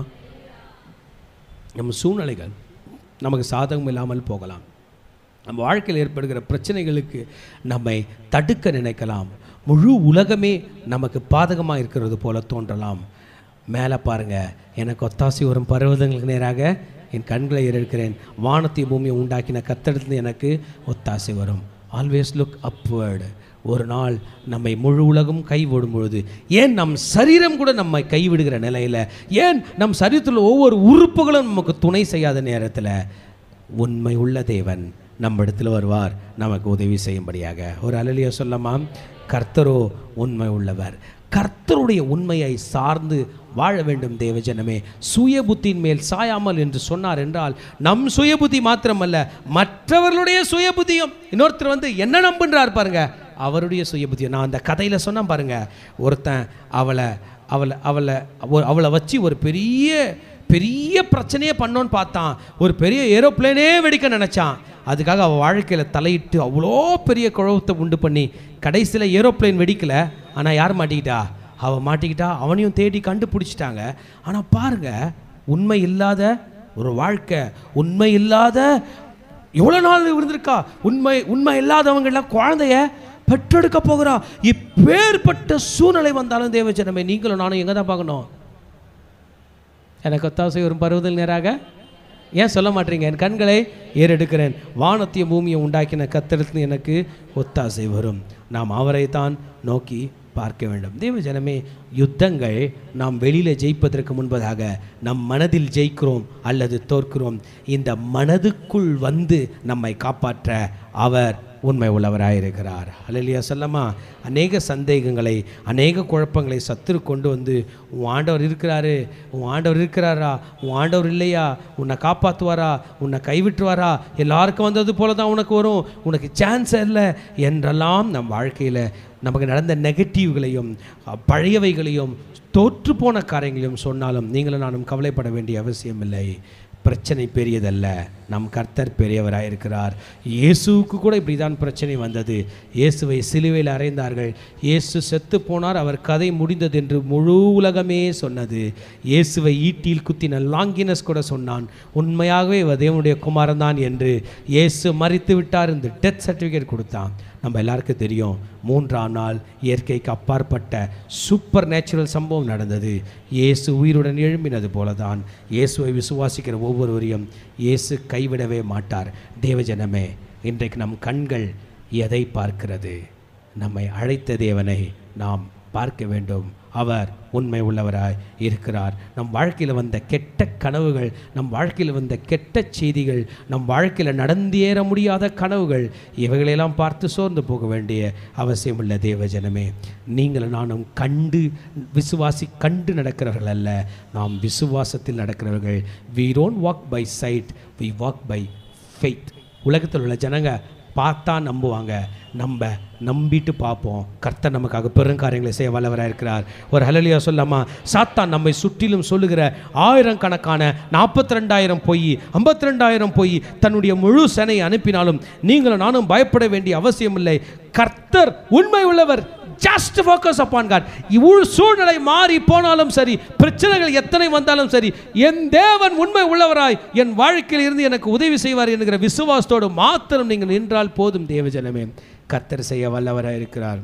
நம்ம சூழ்நிலைகள் நமக்கு சாதகம் இல்லாமல் போகலாம் நம்ம வாழ்க்கையில் ஏற்படுகிற பிரச்சனைகளுக்கு நம்மை தடுக்க நினைக்கலாம் முழு உலகமே நமக்கு பாதகமாக இருக்கிறது போல தோன்றலாம் மேலே பாருங்க எனக்கு ஒத்தாசி வரும் பருவதங்களுக்கு நேராக என் கண்களை ஏறெடுக்கிறேன் வானத்தை பூமியை உண்டாக்கின கத்தடத்துல எனக்கு ஒத்தாசை வரும் ஆல்வேஸ் லுக் அப்வர்டு ஒரு நாள் நம்மை முழு உலகம் கைவிடும் பொழுது ஏன் நம் சரீரம் கூட நம்மை கைவிடுகிற நிலையில் ஏன் நம் சரீரத்தில் ஒவ்வொரு உறுப்புகளும் நமக்கு துணை செய்யாத நேரத்தில் உண்மை உள்ள தேவன் நம்ம இடத்துல வருவார் நமக்கு உதவி செய்யும்படியாக ஒரு அலலிய சொல்லமா கர்த்தரோ உண்மை உள்ளவர் கர்த்தருடைய உண்மையை சார்ந்து வாழ வேண்டும் தேவஜனமே சுய புத்தியின் மேல் சாயாமல் என்று சொன்னார் என்றால் நம் சுய புத்தி மாத்திரமல்ல மற்றவர்களுடைய சுய புத்தியும் இன்னொருத்தர் வந்து என்ன நம்புன்றார் பாருங்க அவருடைய சுய புத்தியும் நான் அந்த கதையில் சொன்னேன் பாருங்க ஒருத்தன் அவளை அவளை அவளை அவ- அவளை வச்சு ஒரு பெரிய பெரிய பிரச்சனையே பண்ணோன்னு பார்த்தான் ஒரு பெரிய ஏரோப்ளேனே வெடிக்க நினச்சான் அதுக்காக அவள் வாழ்க்கையில் தலையிட்டு அவ்வளோ பெரிய குழப்பத்தை உண்டு பண்ணி கடைசியில் ஏரோப்ளேன் வெடிக்கல ஆனால் யார் மாட்டிக்கிட்டா அவள் மாட்டிக்கிட்டா அவனையும் தேடி கண்டுபிடிச்சிட்டாங்க ஆனால் பாருங்க உண்மை இல்லாத ஒரு வாழ்க்கை உண்மை இல்லாத எவ்வளோ நாள் இருந்திருக்கா உண்மை உண்மை இல்லாதவங்கெல்லாம் குழந்தைய பெற்றெடுக்க போகிறா இப்பேற்பட்ட சூழ்நிலை வந்தாலும் தேவஜனமே நீங்களும் நானும் எங்கே தான் பார்க்கணும் எனக்கு ஒத்தாசை வரும் பருவதில் நேராக ஏன் சொல்ல மாட்டீங்க என் கண்களை ஏறெடுக்கிறேன் வானத்தையும் பூமியை உண்டாக்கின கத்திரத்தில் எனக்கு ஒத்தாசை வரும் நாம் அவரை தான் நோக்கி பார்க்க வேண்டும் தேவ ஜனமே யுத்தங்கள் நாம் வெளியில் ஜெயிப்பதற்கு முன்பதாக நம் மனதில் ஜெயிக்கிறோம் அல்லது தோற்கிறோம் இந்த மனதுக்குள் வந்து நம்மை காப்பாற்ற அவர் உண்மை உள்ளவராயிருக்கிறார் அல்லையா சொல்லமா அநேக சந்தேகங்களை அநேக குழப்பங்களை சத்துரு கொண்டு வந்து உன் ஆண்டவர் இருக்கிறாரு உன் ஆண்டவர் இருக்கிறாரா உன் ஆண்டவர் இல்லையா உன்னை காப்பாற்றுவாரா உன்னை கைவிட்டுவாரா எல்லாருக்கும் வந்தது போல தான் உனக்கு வரும் உனக்கு சான்ஸ் இல்லை என்றெல்லாம் நம் வாழ்க்கையில் நமக்கு நடந்த நெகட்டிவ்களையும் அஹ், பழையவைகளையும் தோற்று போன காரியங்களையும் சொன்னாலும் நீங்களும் நானும் கவலைப்பட வேண்டிய அவசியம் இல்லை பிரச்சனை பெரியதல்ல நம் கர்த்தர் பெரியவராக இருக்கிறார் இயேசுவுக்கு கூட இப்படி தான் பிரச்சனை வந்தது இயேசுவை சிலுவையில் அறைந்தார்கள் இயேசு செத்து போனார் அவர் கதை முடிந்தது என்று முழு உலகமே சொன்னது இயேசுவை ஈட்டியில் குத்தின லாங்கினஸ் கூட சொன்னான் உண்மையாகவே இவர் தேவனுடைய குமாரன் தான் என்று இயேசு மறித்து விட்டார் இந்த டெத் சர்டிஃபிகேட் கொடுத்தான் நம்ம எல்லாருக்கும் தெரியும் மூன்றாம் நாள் இயற்கைக்கு அப்பாற்பட்ட சூப்பர் நேச்சுரல் சம்பவம் நடந்தது இயேசு உயிருடன் எழும்பினது போலதான் இயேசுவை விசுவாசிக்கிற ஒவ்வொருவரையும் இயேசு கைவிடவே மாட்டார் தேவஜனமே இன்றைக்கு நம் கண்கள் எதை பார்க்கிறது நம்மை அழைத்த தேவனை நாம் பார்க்க வேண்டும் அவர் உண்மை உள்ளவராய் இருக்கிறார் நம் வாழ்க்கையில் வந்த கெட்ட கனவுகள் நம் வாழ்க்கையில் வந்த கெட்ட செய்திகள் நம் வாழ்க்கையில் நடந்தேற முடியாத கனவுகள் இவைகளெல்லாம் பார்த்து சோர்ந்து போக வேண்டிய அவசியம் உள்ள தேவஜனமே நீங்கள் நானும் கண்டு விசுவாசி கண்டு நடக்கிறவர்கள் அல்ல நாம் விசுவாசத்தில் நடக்கிறவர்கள் we don't walk by sight we walk by faith உலகத்தில் உள்ள ஜனங்க பார்த்தா நம்புவாங்க நம்ம நம்பிட்டு பார்ப்போம் கர்த்தர் நமக்காக பெருங்காரியங்களை செய்ய வல்லவராக இருக்கிறார் ஒரு ஹலலியா சொல்லாமா சாத்தான் நம்மை சுற்றிலும் சொல்லுகிற ஆயிரக்கணக்கான நாற்பத்தி ரெண்டாயிரம் பொய் ஐம்பத்தி ரெண்டாயிரம் பொய் தன்னுடைய முழு சேனை அனுப்பினாலும் நீங்களும் நானும் பயப்பட வேண்டிய அவசியம் இல்லை கர்த்தர் உண்மை உள்ளவர் ஜஸ்ட் ஃபோக்கஸ் அப்பான் காட் இவ்வளவு சூழ்நிலை மாறி போனாலும் சரி பிரச்சனைகள் எத்தனை வந்தாலும் சரி என் தேவன் உண்மை உள்ளவராய் என் வாழ்க்கையில் இருந்து எனக்கு உதவி செய்வார் என்கிற விசுவாசத்தோடு மாத்திரம் நீங்கள் நின்றால் போதும் தேவஜனமே கர்த்தர் செய்ய வல்லவராய் இருக்கிறார்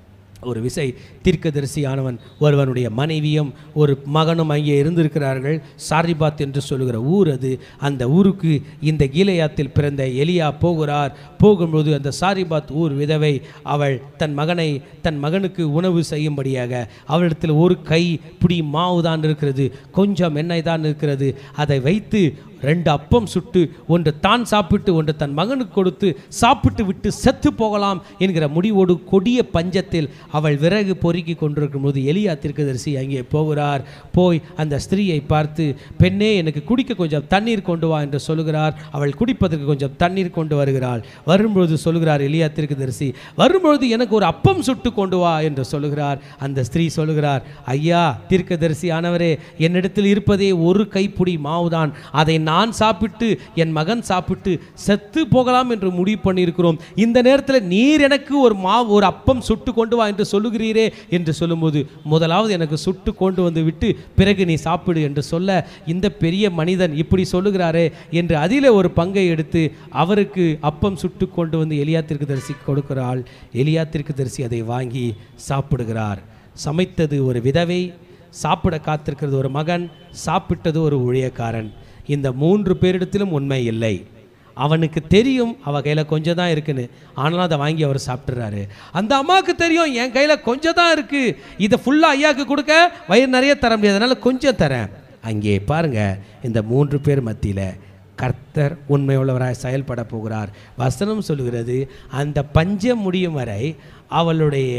ஒரு விசை தீர்க்கதரிசியானவன் ஒருவனுடைய மனைவியும் ஒரு மகனும் அங்கே இருந்திருக்கிறார்கள் சாரிபாத் என்று சொல்லுகிற ஊர் அது அந்த ஊருக்கு இந்த கீலையாத்தில் பிறந்த எலியா போகிறார் போகும்போது அந்த சாரிபாத் ஊர் விதவை அவள் தன் மகனை தன் மகனுக்கு உணவு செய்யும்படியாக அவளிடத்தில் ஒரு கை பிடி மாவு தான் இருக்கிறது கொஞ்சம் எண்ணெய் தான் இருக்கிறது அதை வைத்து ரெண்டு அப்பம் சுட்டு ஒன்று தான் சாப்பிட்டு ஒன்று தன் மகனுக்கு கொடுத்து சாப்பிட்டு விட்டு செத்து போகலாம் என்கிற முடிவோடு கொடிய பஞ்சத்தில் அவள் விறகு பொறுக்கி கொண்டிருக்கும் போது எலியா தீர்க்கதரிசி அங்கே போகிறார் போய் அந்த ஸ்திரீயை பார்த்து பெண்ணே எனக்கு குடிக்க கொஞ்சம் தண்ணீர் கொண்டு வா என்று சொல்லுகிறார் அவள் குடிப்பதற்கு கொஞ்சம் தண்ணீர் கொண்டு வருகிறாள் வரும்பொழுது சொல்லுகிறார் எலியா தீர்க்கதரிசி வரும்பொழுது எனக்கு ஒரு அப்பம் சுட்டு கொண்டு வா என்று சொல்லுகிறார் அந்த ஸ்திரீ சொல்லுகிறார் ஐயா தீர்க்கதரிசி ஆனவரே என்னிடத்தில் இருப்பதே ஒரு கைப்பிடி மாவுதான் அதை நான் சாப்பிட்டு என் மகன் சாப்பிட்டு செத்து போகலாம் என்று முடிவு பண்ணியிருக்கிறோம் இந்த நேரத்தில் நீர் எனக்கு ஒரு மாவு ஒரு அப்பம் சுட்டு கொண்டு வா என்று சொல்லுகிறீரே என்று சொல்லும்போது முதலாவது எனக்கு சுட்டு கொண்டு வந்து விட்டு பிறகு நீ சாப்பிடு என்று சொல்ல இந்த பெரிய மனிதன் இப்படி சொல்லுகிறாரே என்று அதில் ஒரு பங்கை எடுத்து அவருக்கு அப்பம் சுட்டு கொண்டு வந்து எலியா தரிசி கொடுக்கிறாள் எலியா தரிசி அதை வாங்கி சாப்பிடுகிறார் சமைத்தது ஒரு விதவை சாப்பிட காத்திருக்கிறது ஒரு மகன் சாப்பிட்டது ஒரு ஊழியக்காரன் இந்த மூன்று பேரிடத்திலும் உண்மை இல்லை அவனுக்கு தெரியும் அவ கையில் கொஞ்சம் தான் இருக்குன்னு ஆனாலும் அதை வாங்கி அவர் சாப்பிட்றாரு அந்த அம்மாவுக்கு தெரியும் என் கையில் கொஞ்சம் தான் இருக்குது இதை ஃபுல்லாக ஐயாவுக்கு கொடுக்க வயிறு நிறைய தர முடியாது அதனால் கொஞ்சம் தரேன் அங்கே பாருங்க இந்த மூன்று பேர் மத்தியில் கர்த்தர் உண்மையுள்ளவராய் செயல்பட போகிறார் வசனம் சொல்கிறது அந்த பஞ்சம் முடியும் வரை அவளுடைய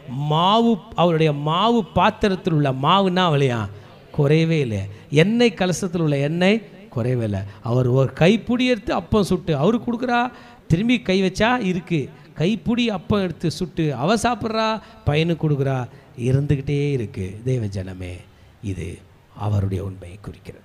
மாவு அவளுடைய மாவு பாத்திரத்தில் உள்ள மாவுன்னா அவளையா குறையவே இல்லை எண்ணெய் கலசத்தில் உள்ள எண்ணெய் குறையவே இல்லை அவர் ஒரு கைப்பிடி எடுத்து அப்பம் சுட்டு அவருக்கு கொடுக்குறா திரும்பி கை வச்சா இருக்கு கைப்பிடி அப்பம் எடுத்து சுட்டு அவ சாப்பிட்றா பையனுக்கு கொடுக்குறா இருந்துக்கிட்டே இருக்கு தேவ ஜனமே இது அவருடைய உண்மையை குறிக்கிறது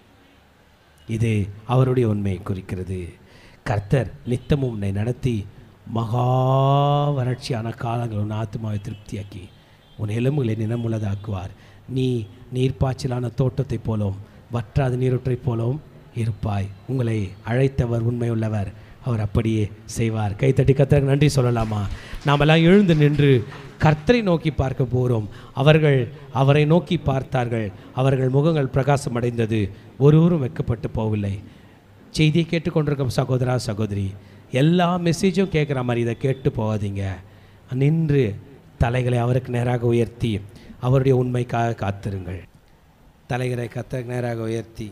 இது அவருடைய உண்மையை குறிக்கிறது கர்த்தர் நித்தமும் உன்னை நடத்தி மகா வறட்சியான காலங்கள் உன் ஆத்மாவை திருப்தியாக்கி உன் எலும்புகளை நினமுள்ளதாக்குவார் நீ நீர்ப்பாய்ச்சலான தோட்டத்தைப் போலவும் வற்றாத நீரூற்றைப் போலவும் இருப்பாய் உங்களை அழைத்தவர் உண்மையுள்ளவர் அவர் அப்படியே செய்வார் கைத்தட்டி கர்த்தருக்கு நன்றி சொல்லலாமா நாமெல்லாம் எழுந்து நின்று கர்த்தரை நோக்கி பார்க்க போகிறோம் அவர்கள் அவரை நோக்கி பார்த்தார்கள் அவர்கள் முகங்கள் பிரகாசம் அடைந்தது ஒருவரும் வெட்கப்பட்டு போகவில்லை செய்தியை கேட்டுக்கொண்டிருக்கும் சகோதரா சகோதரி எல்லா மெசேஜும் கேட்குற மாதிரி இதை கேட்டு போகாதீங்க நின்று தலைகளை அவருக்கு நேராக உயர்த்தி அவருடைய உண்மைக்காக காத்திருங்கள் தலைகளை கத்தருக்கு நேராக உயர்த்தி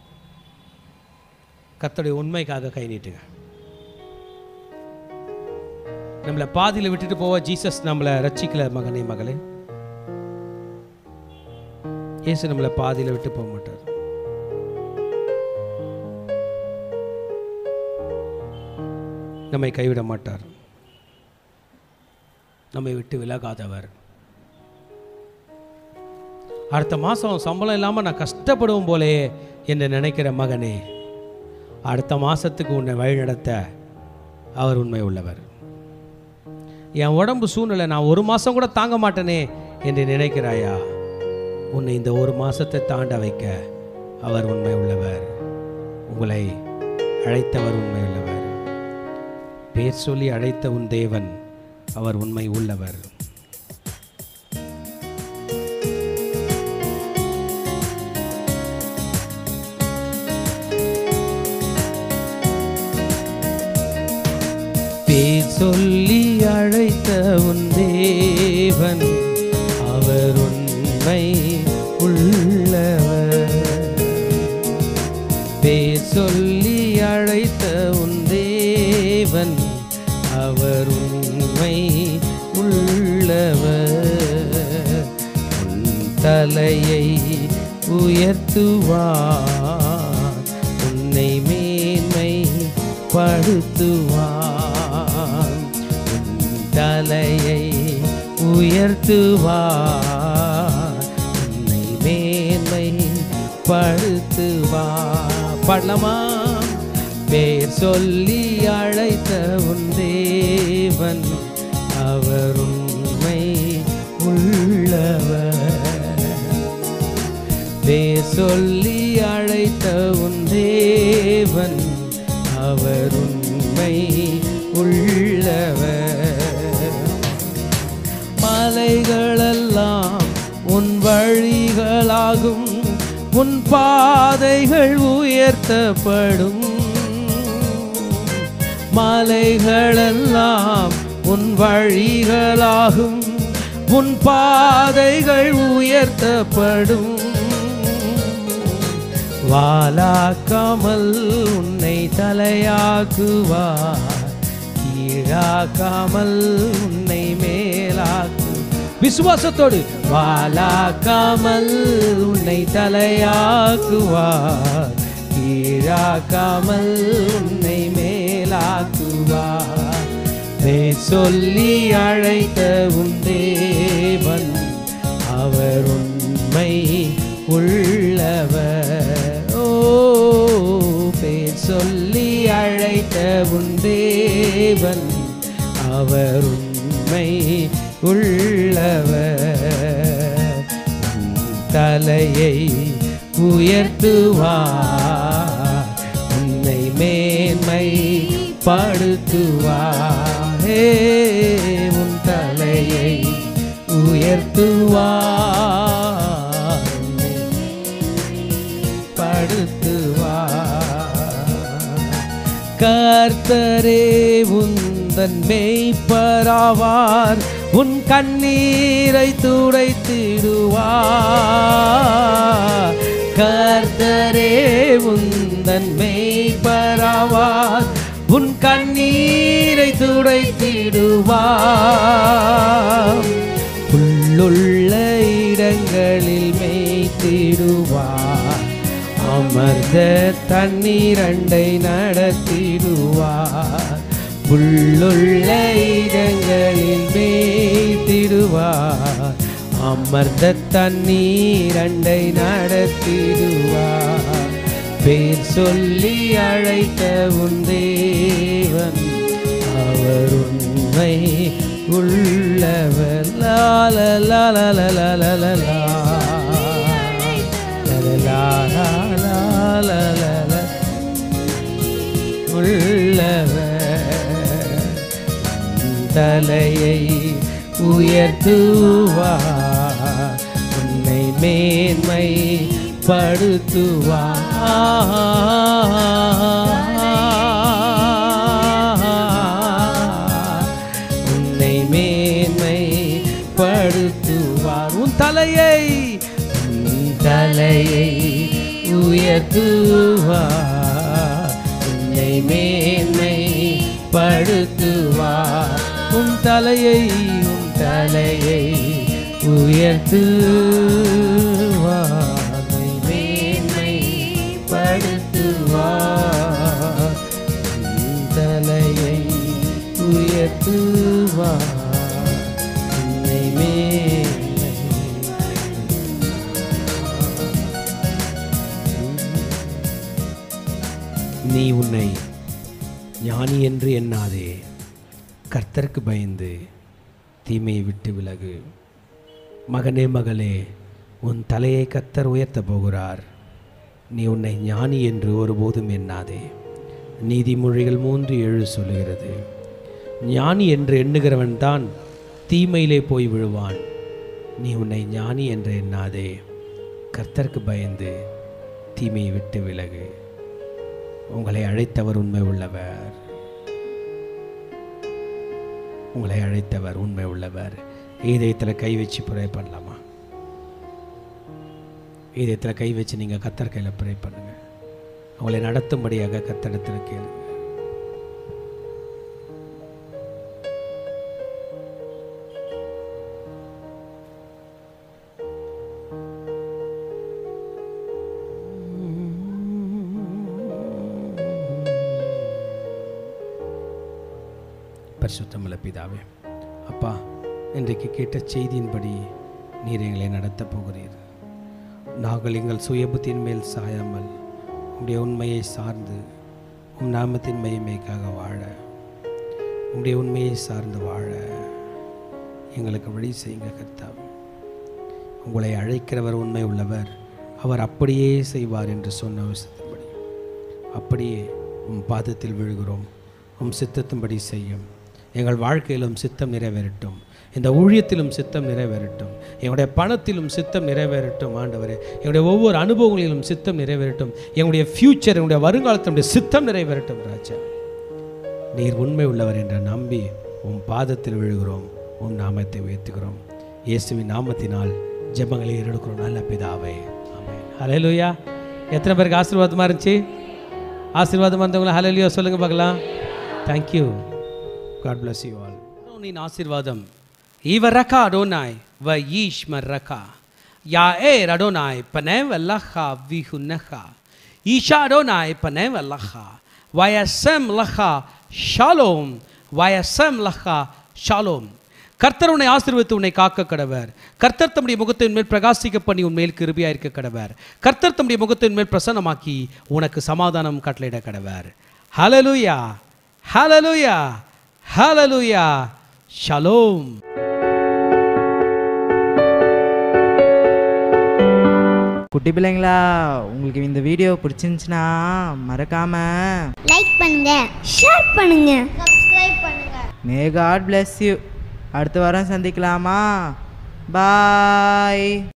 கர்த்தருடைய உண்மைக்காக கை நீட்டுங்க நம்மளை பாதியில் விட்டுட்டு போவ ஜீசஸ் நம்மளை ரட்சிக்கல மகனே மகளே இயேசு நம்மளை பாதியில் விட்டு போக மாட்டார் நம்மை கைவிட மாட்டார் நம்மை விட்டு விலகாதவர் அடுத்த மாதம் சம்பளம் இல்லாமல் நான் கஷ்டப்படுவோம் போலே என்று நினைக்கிற மகனே அடுத்த மாதத்துக்கு உன்னை வழிநடத்த அவர் உண்மை உள்ளவர் என் உடம்பு சூழ்நிலை நான் ஒரு மாதம் கூட தாங்க மாட்டேனே என்று நினைக்கிறாயா உன்னை இந்த ஒரு மாதத்தை தாண்ட வைக்க அவர் உண்மை உள்ளவர் உங்களை அழைத்தவர் உண்மை உள்ளவர் பேர் சொல்லி அழைத்த உன் தேவன் அவர் உண்மை உள்ளவர் பேர் சொல்லி அழைத்த உன் தேவன் அவர் உண்மை அழைத்த உன் தேவன் அவர் உண்மை உள்ளவர் உன் தலையை உயர்த்துவார் உன்னை மேன்மை படுத்துவார் உன் தலையை உயர்த்துவார் உன்னை மேன்மை படுத்துவார் பாடலாமா பேர் சொல்லி அழைத்த உன் தேவன் அவர் உண்மை உள்ளவர் பேர் சொல்லி அழைத்த உன் தேவன் அவர் உண்மை உள்ளவர் மலைகளெல்லாம் உன் வழிகளாகும் உன் பாதைகள் உயர்த்தப்படும் மலைகளெல்லாம் உன் வழிகளாகும் உன் பாதைகள் உயர்த்தப்படும் வாலாக்காமல் உன்னை தலையாக்குவார் கீழாக்காமல் உன்னை மேலாக்கு விசுவாசத்தோடு வாலாக்காமல் உன்னை தலையாக்குவார் கீழாக்காமல் உன்னை மேலாக்குவார் பேர் சொல்லி அழைத்த உன் தேவன் அவர் உண்மை உள்ளவர் ஓ பேர் சொல்லி அழைத்த உன் தேவன் அவர் உண்மை உள்ளவர் உன் தலையை உயர்த்துவார் உன்னை மேன்மை படுத்துவார் ஹே, உன் தலையை உயர்த்துவார் உன்னை படுத்துவார் கர்த்தரே உந்தன் மேய்ப்பராவார் உன் கண்ணீரை துடைத்திடுவார் கர்த்தரே உந்தன் மேய்ப்பராவார் உன் கண்ணீரை துடைத்திடுவார் புல்லுள்ள இடங்களில் மேய்த்திடுவார் அமர்ந்த தண்ணீரண்டை நடத்திடுவார் புல்லுள்ள இடங்களில் மேய்த்திடுவார் அமர்ந்த தண்ணீரண்டை நடத்திடுவார் பேர் சொல்லி அழைத்த உன் தேவன் அவர் உண்மை உள்ளவர் லால லால லால லால லா உள்ளவர் தலையை உயர்த்துவார் உன்னை மேன்மை படுத்துவார் உன்னை மேன்மை படுத்துவார் உன் தலையை உன் தலையை உயர்த்துவார் உன்னை மேன்மை படுத்துவார் உன் தலையை உன் தலையை உயர்த்துவார் உன்னை மேன்மை படுத்துவார் உன் தலையை உயர்த்துவார் உன்னை மேன்மை நீ உன்னை ஞானி என்று எண்ணாதே கர்த்தருக்கு பயந்து தீமையை விட்டு விலகு மகனே மகளே உன் தலையை கர்த்தர் உயர்த்தப் போகிறார் நீ உன்னை ஞானி என்று ஒருபோதும் எண்ணாதே நீதிமொழிகள் மூன்று ஏழு சொல்லுகிறது ஞானி என்று எண்ணுகிறவன் தான் தீமையிலே போய் விழுவான் நீ உன்னை ஞானி என்று எண்ணாதே கர்த்தருக்கு பயந்து தீமையை விட்டு விலகு உங்களை அழைத்தவர் உண்மை உள்ளவர் உங்களை அழைத்தவர் உண்மை உள்ளவர் இதயத்தில் கை வச்சு ப்ரே பண்ணலாமா இதயத்தில் கை வச்சு நீங்கள் கத்தர் கையில் ப்ரே பண்ணுங்க அவங்களை நடத்தும்படியாக கத்தடத்தில் கேளு பரிசுத்தமுள்ள பிதாவே அப்பா இன்றைக்கு கேட்ட செய்தியின்படி நீர் எங்களை நடத்தப் போகிறீர் நாங்கள் எங்கள் சுயபுத்தின் மேல் சாயாமல் உம்முடைய உண்மையை சார்ந்து உம் நாமத்தின் மகிமைக்காக வாழ உம்முடைய உண்மையை சார்ந்து வாழ எங்களுக்கு வழி செய்யுங்க கர்த்தாவே உங்களை அழைக்கிறவர் உண்மை உள்ளவர் அவர் அப்படியே செய்வார் என்று சொன்ன விஷயத்தின்படி அப்படியே உம் பாதத்தில் விழுகிறோம் உம் சித்தத்தின்படி செய்யும் எங்கள் வாழ்க்கையிலும் சித்தம் நிறைவேறட்டும் இந்த ஊழியத்திலும் சித்தம் நிறைவேறட்டும் எங்களுடைய பணத்திலும் சித்தம் நிறைவேறட்டும் ஆண்டவரே எங்களுடைய ஒவ்வொரு அனுபவங்களிலும் சித்தம் நிறைவேறட்டும் எங்களுடைய ஃப்யூச்சர் எங்களுடைய வருங்காலத்தினுடைய சித்தம் நிறைவேறட்டும் ராஜா நீர் உண்மை உள்ளவர் என்ற நம்பி உம் பாதத்தில் விழுகிறோம் உம் நாமத்தை உயர்த்துகிறோம் இயேசுவின் நாமத்தினால் ஜெபங்களை எடுக்கிறோம் நல்ல பிதாவே ஆமென் ஹalleluya எத்தனை பேருக்கு ஆசீர்வாதமா இருந்துச்சு ஆசீர்வாதம் வந்தவங்கள ஹalleluya சொல்லுங்க பார்க்கலாம் thank you God bless you all நீன் ஆசீர்வாதம் இவரக்கா அடோனாய் வ ஈஷ்மர் ரக்கா யா ஏ அடோனாய் பனேவ லஹா விஹுனஹா ஈஷா அடோனாய் பனேவ லஹா வயசம் லஹா ஷாலோம் வயசம் லஹா ஷாலோம் கர்த்தர் உன்னை ஆசீர்வதித்து உன்னை காக்க கடவர் கர்த்தர் தம்முடைய முகத்தின் மேல் பிரகாசிக்க பண்ணி உன் மேல் கிருபியா இருக்க கடவர் கர்த்தர் தம்முடைய முகத்தின் மேல் பிரசன்னமாக்கி உனக்கு சமாதானம் கட்டளையிட கடவர் ஹalleluya ஹalleluya ஹalleluya ஷலோம் குட்டி பிள்ளைங்களா உங்களுக்கு இந்த வீடியோ பிடிச்சிருந்துச்சுன்னா மறக்காம லைக் பண்ணுங்க ஷேர் பண்ணுங்க சப்ஸ்கிரைப் பண்ணுங்க மே காட் bless யூ அடுத்த வாரம் சந்திக்கலாமா பாய்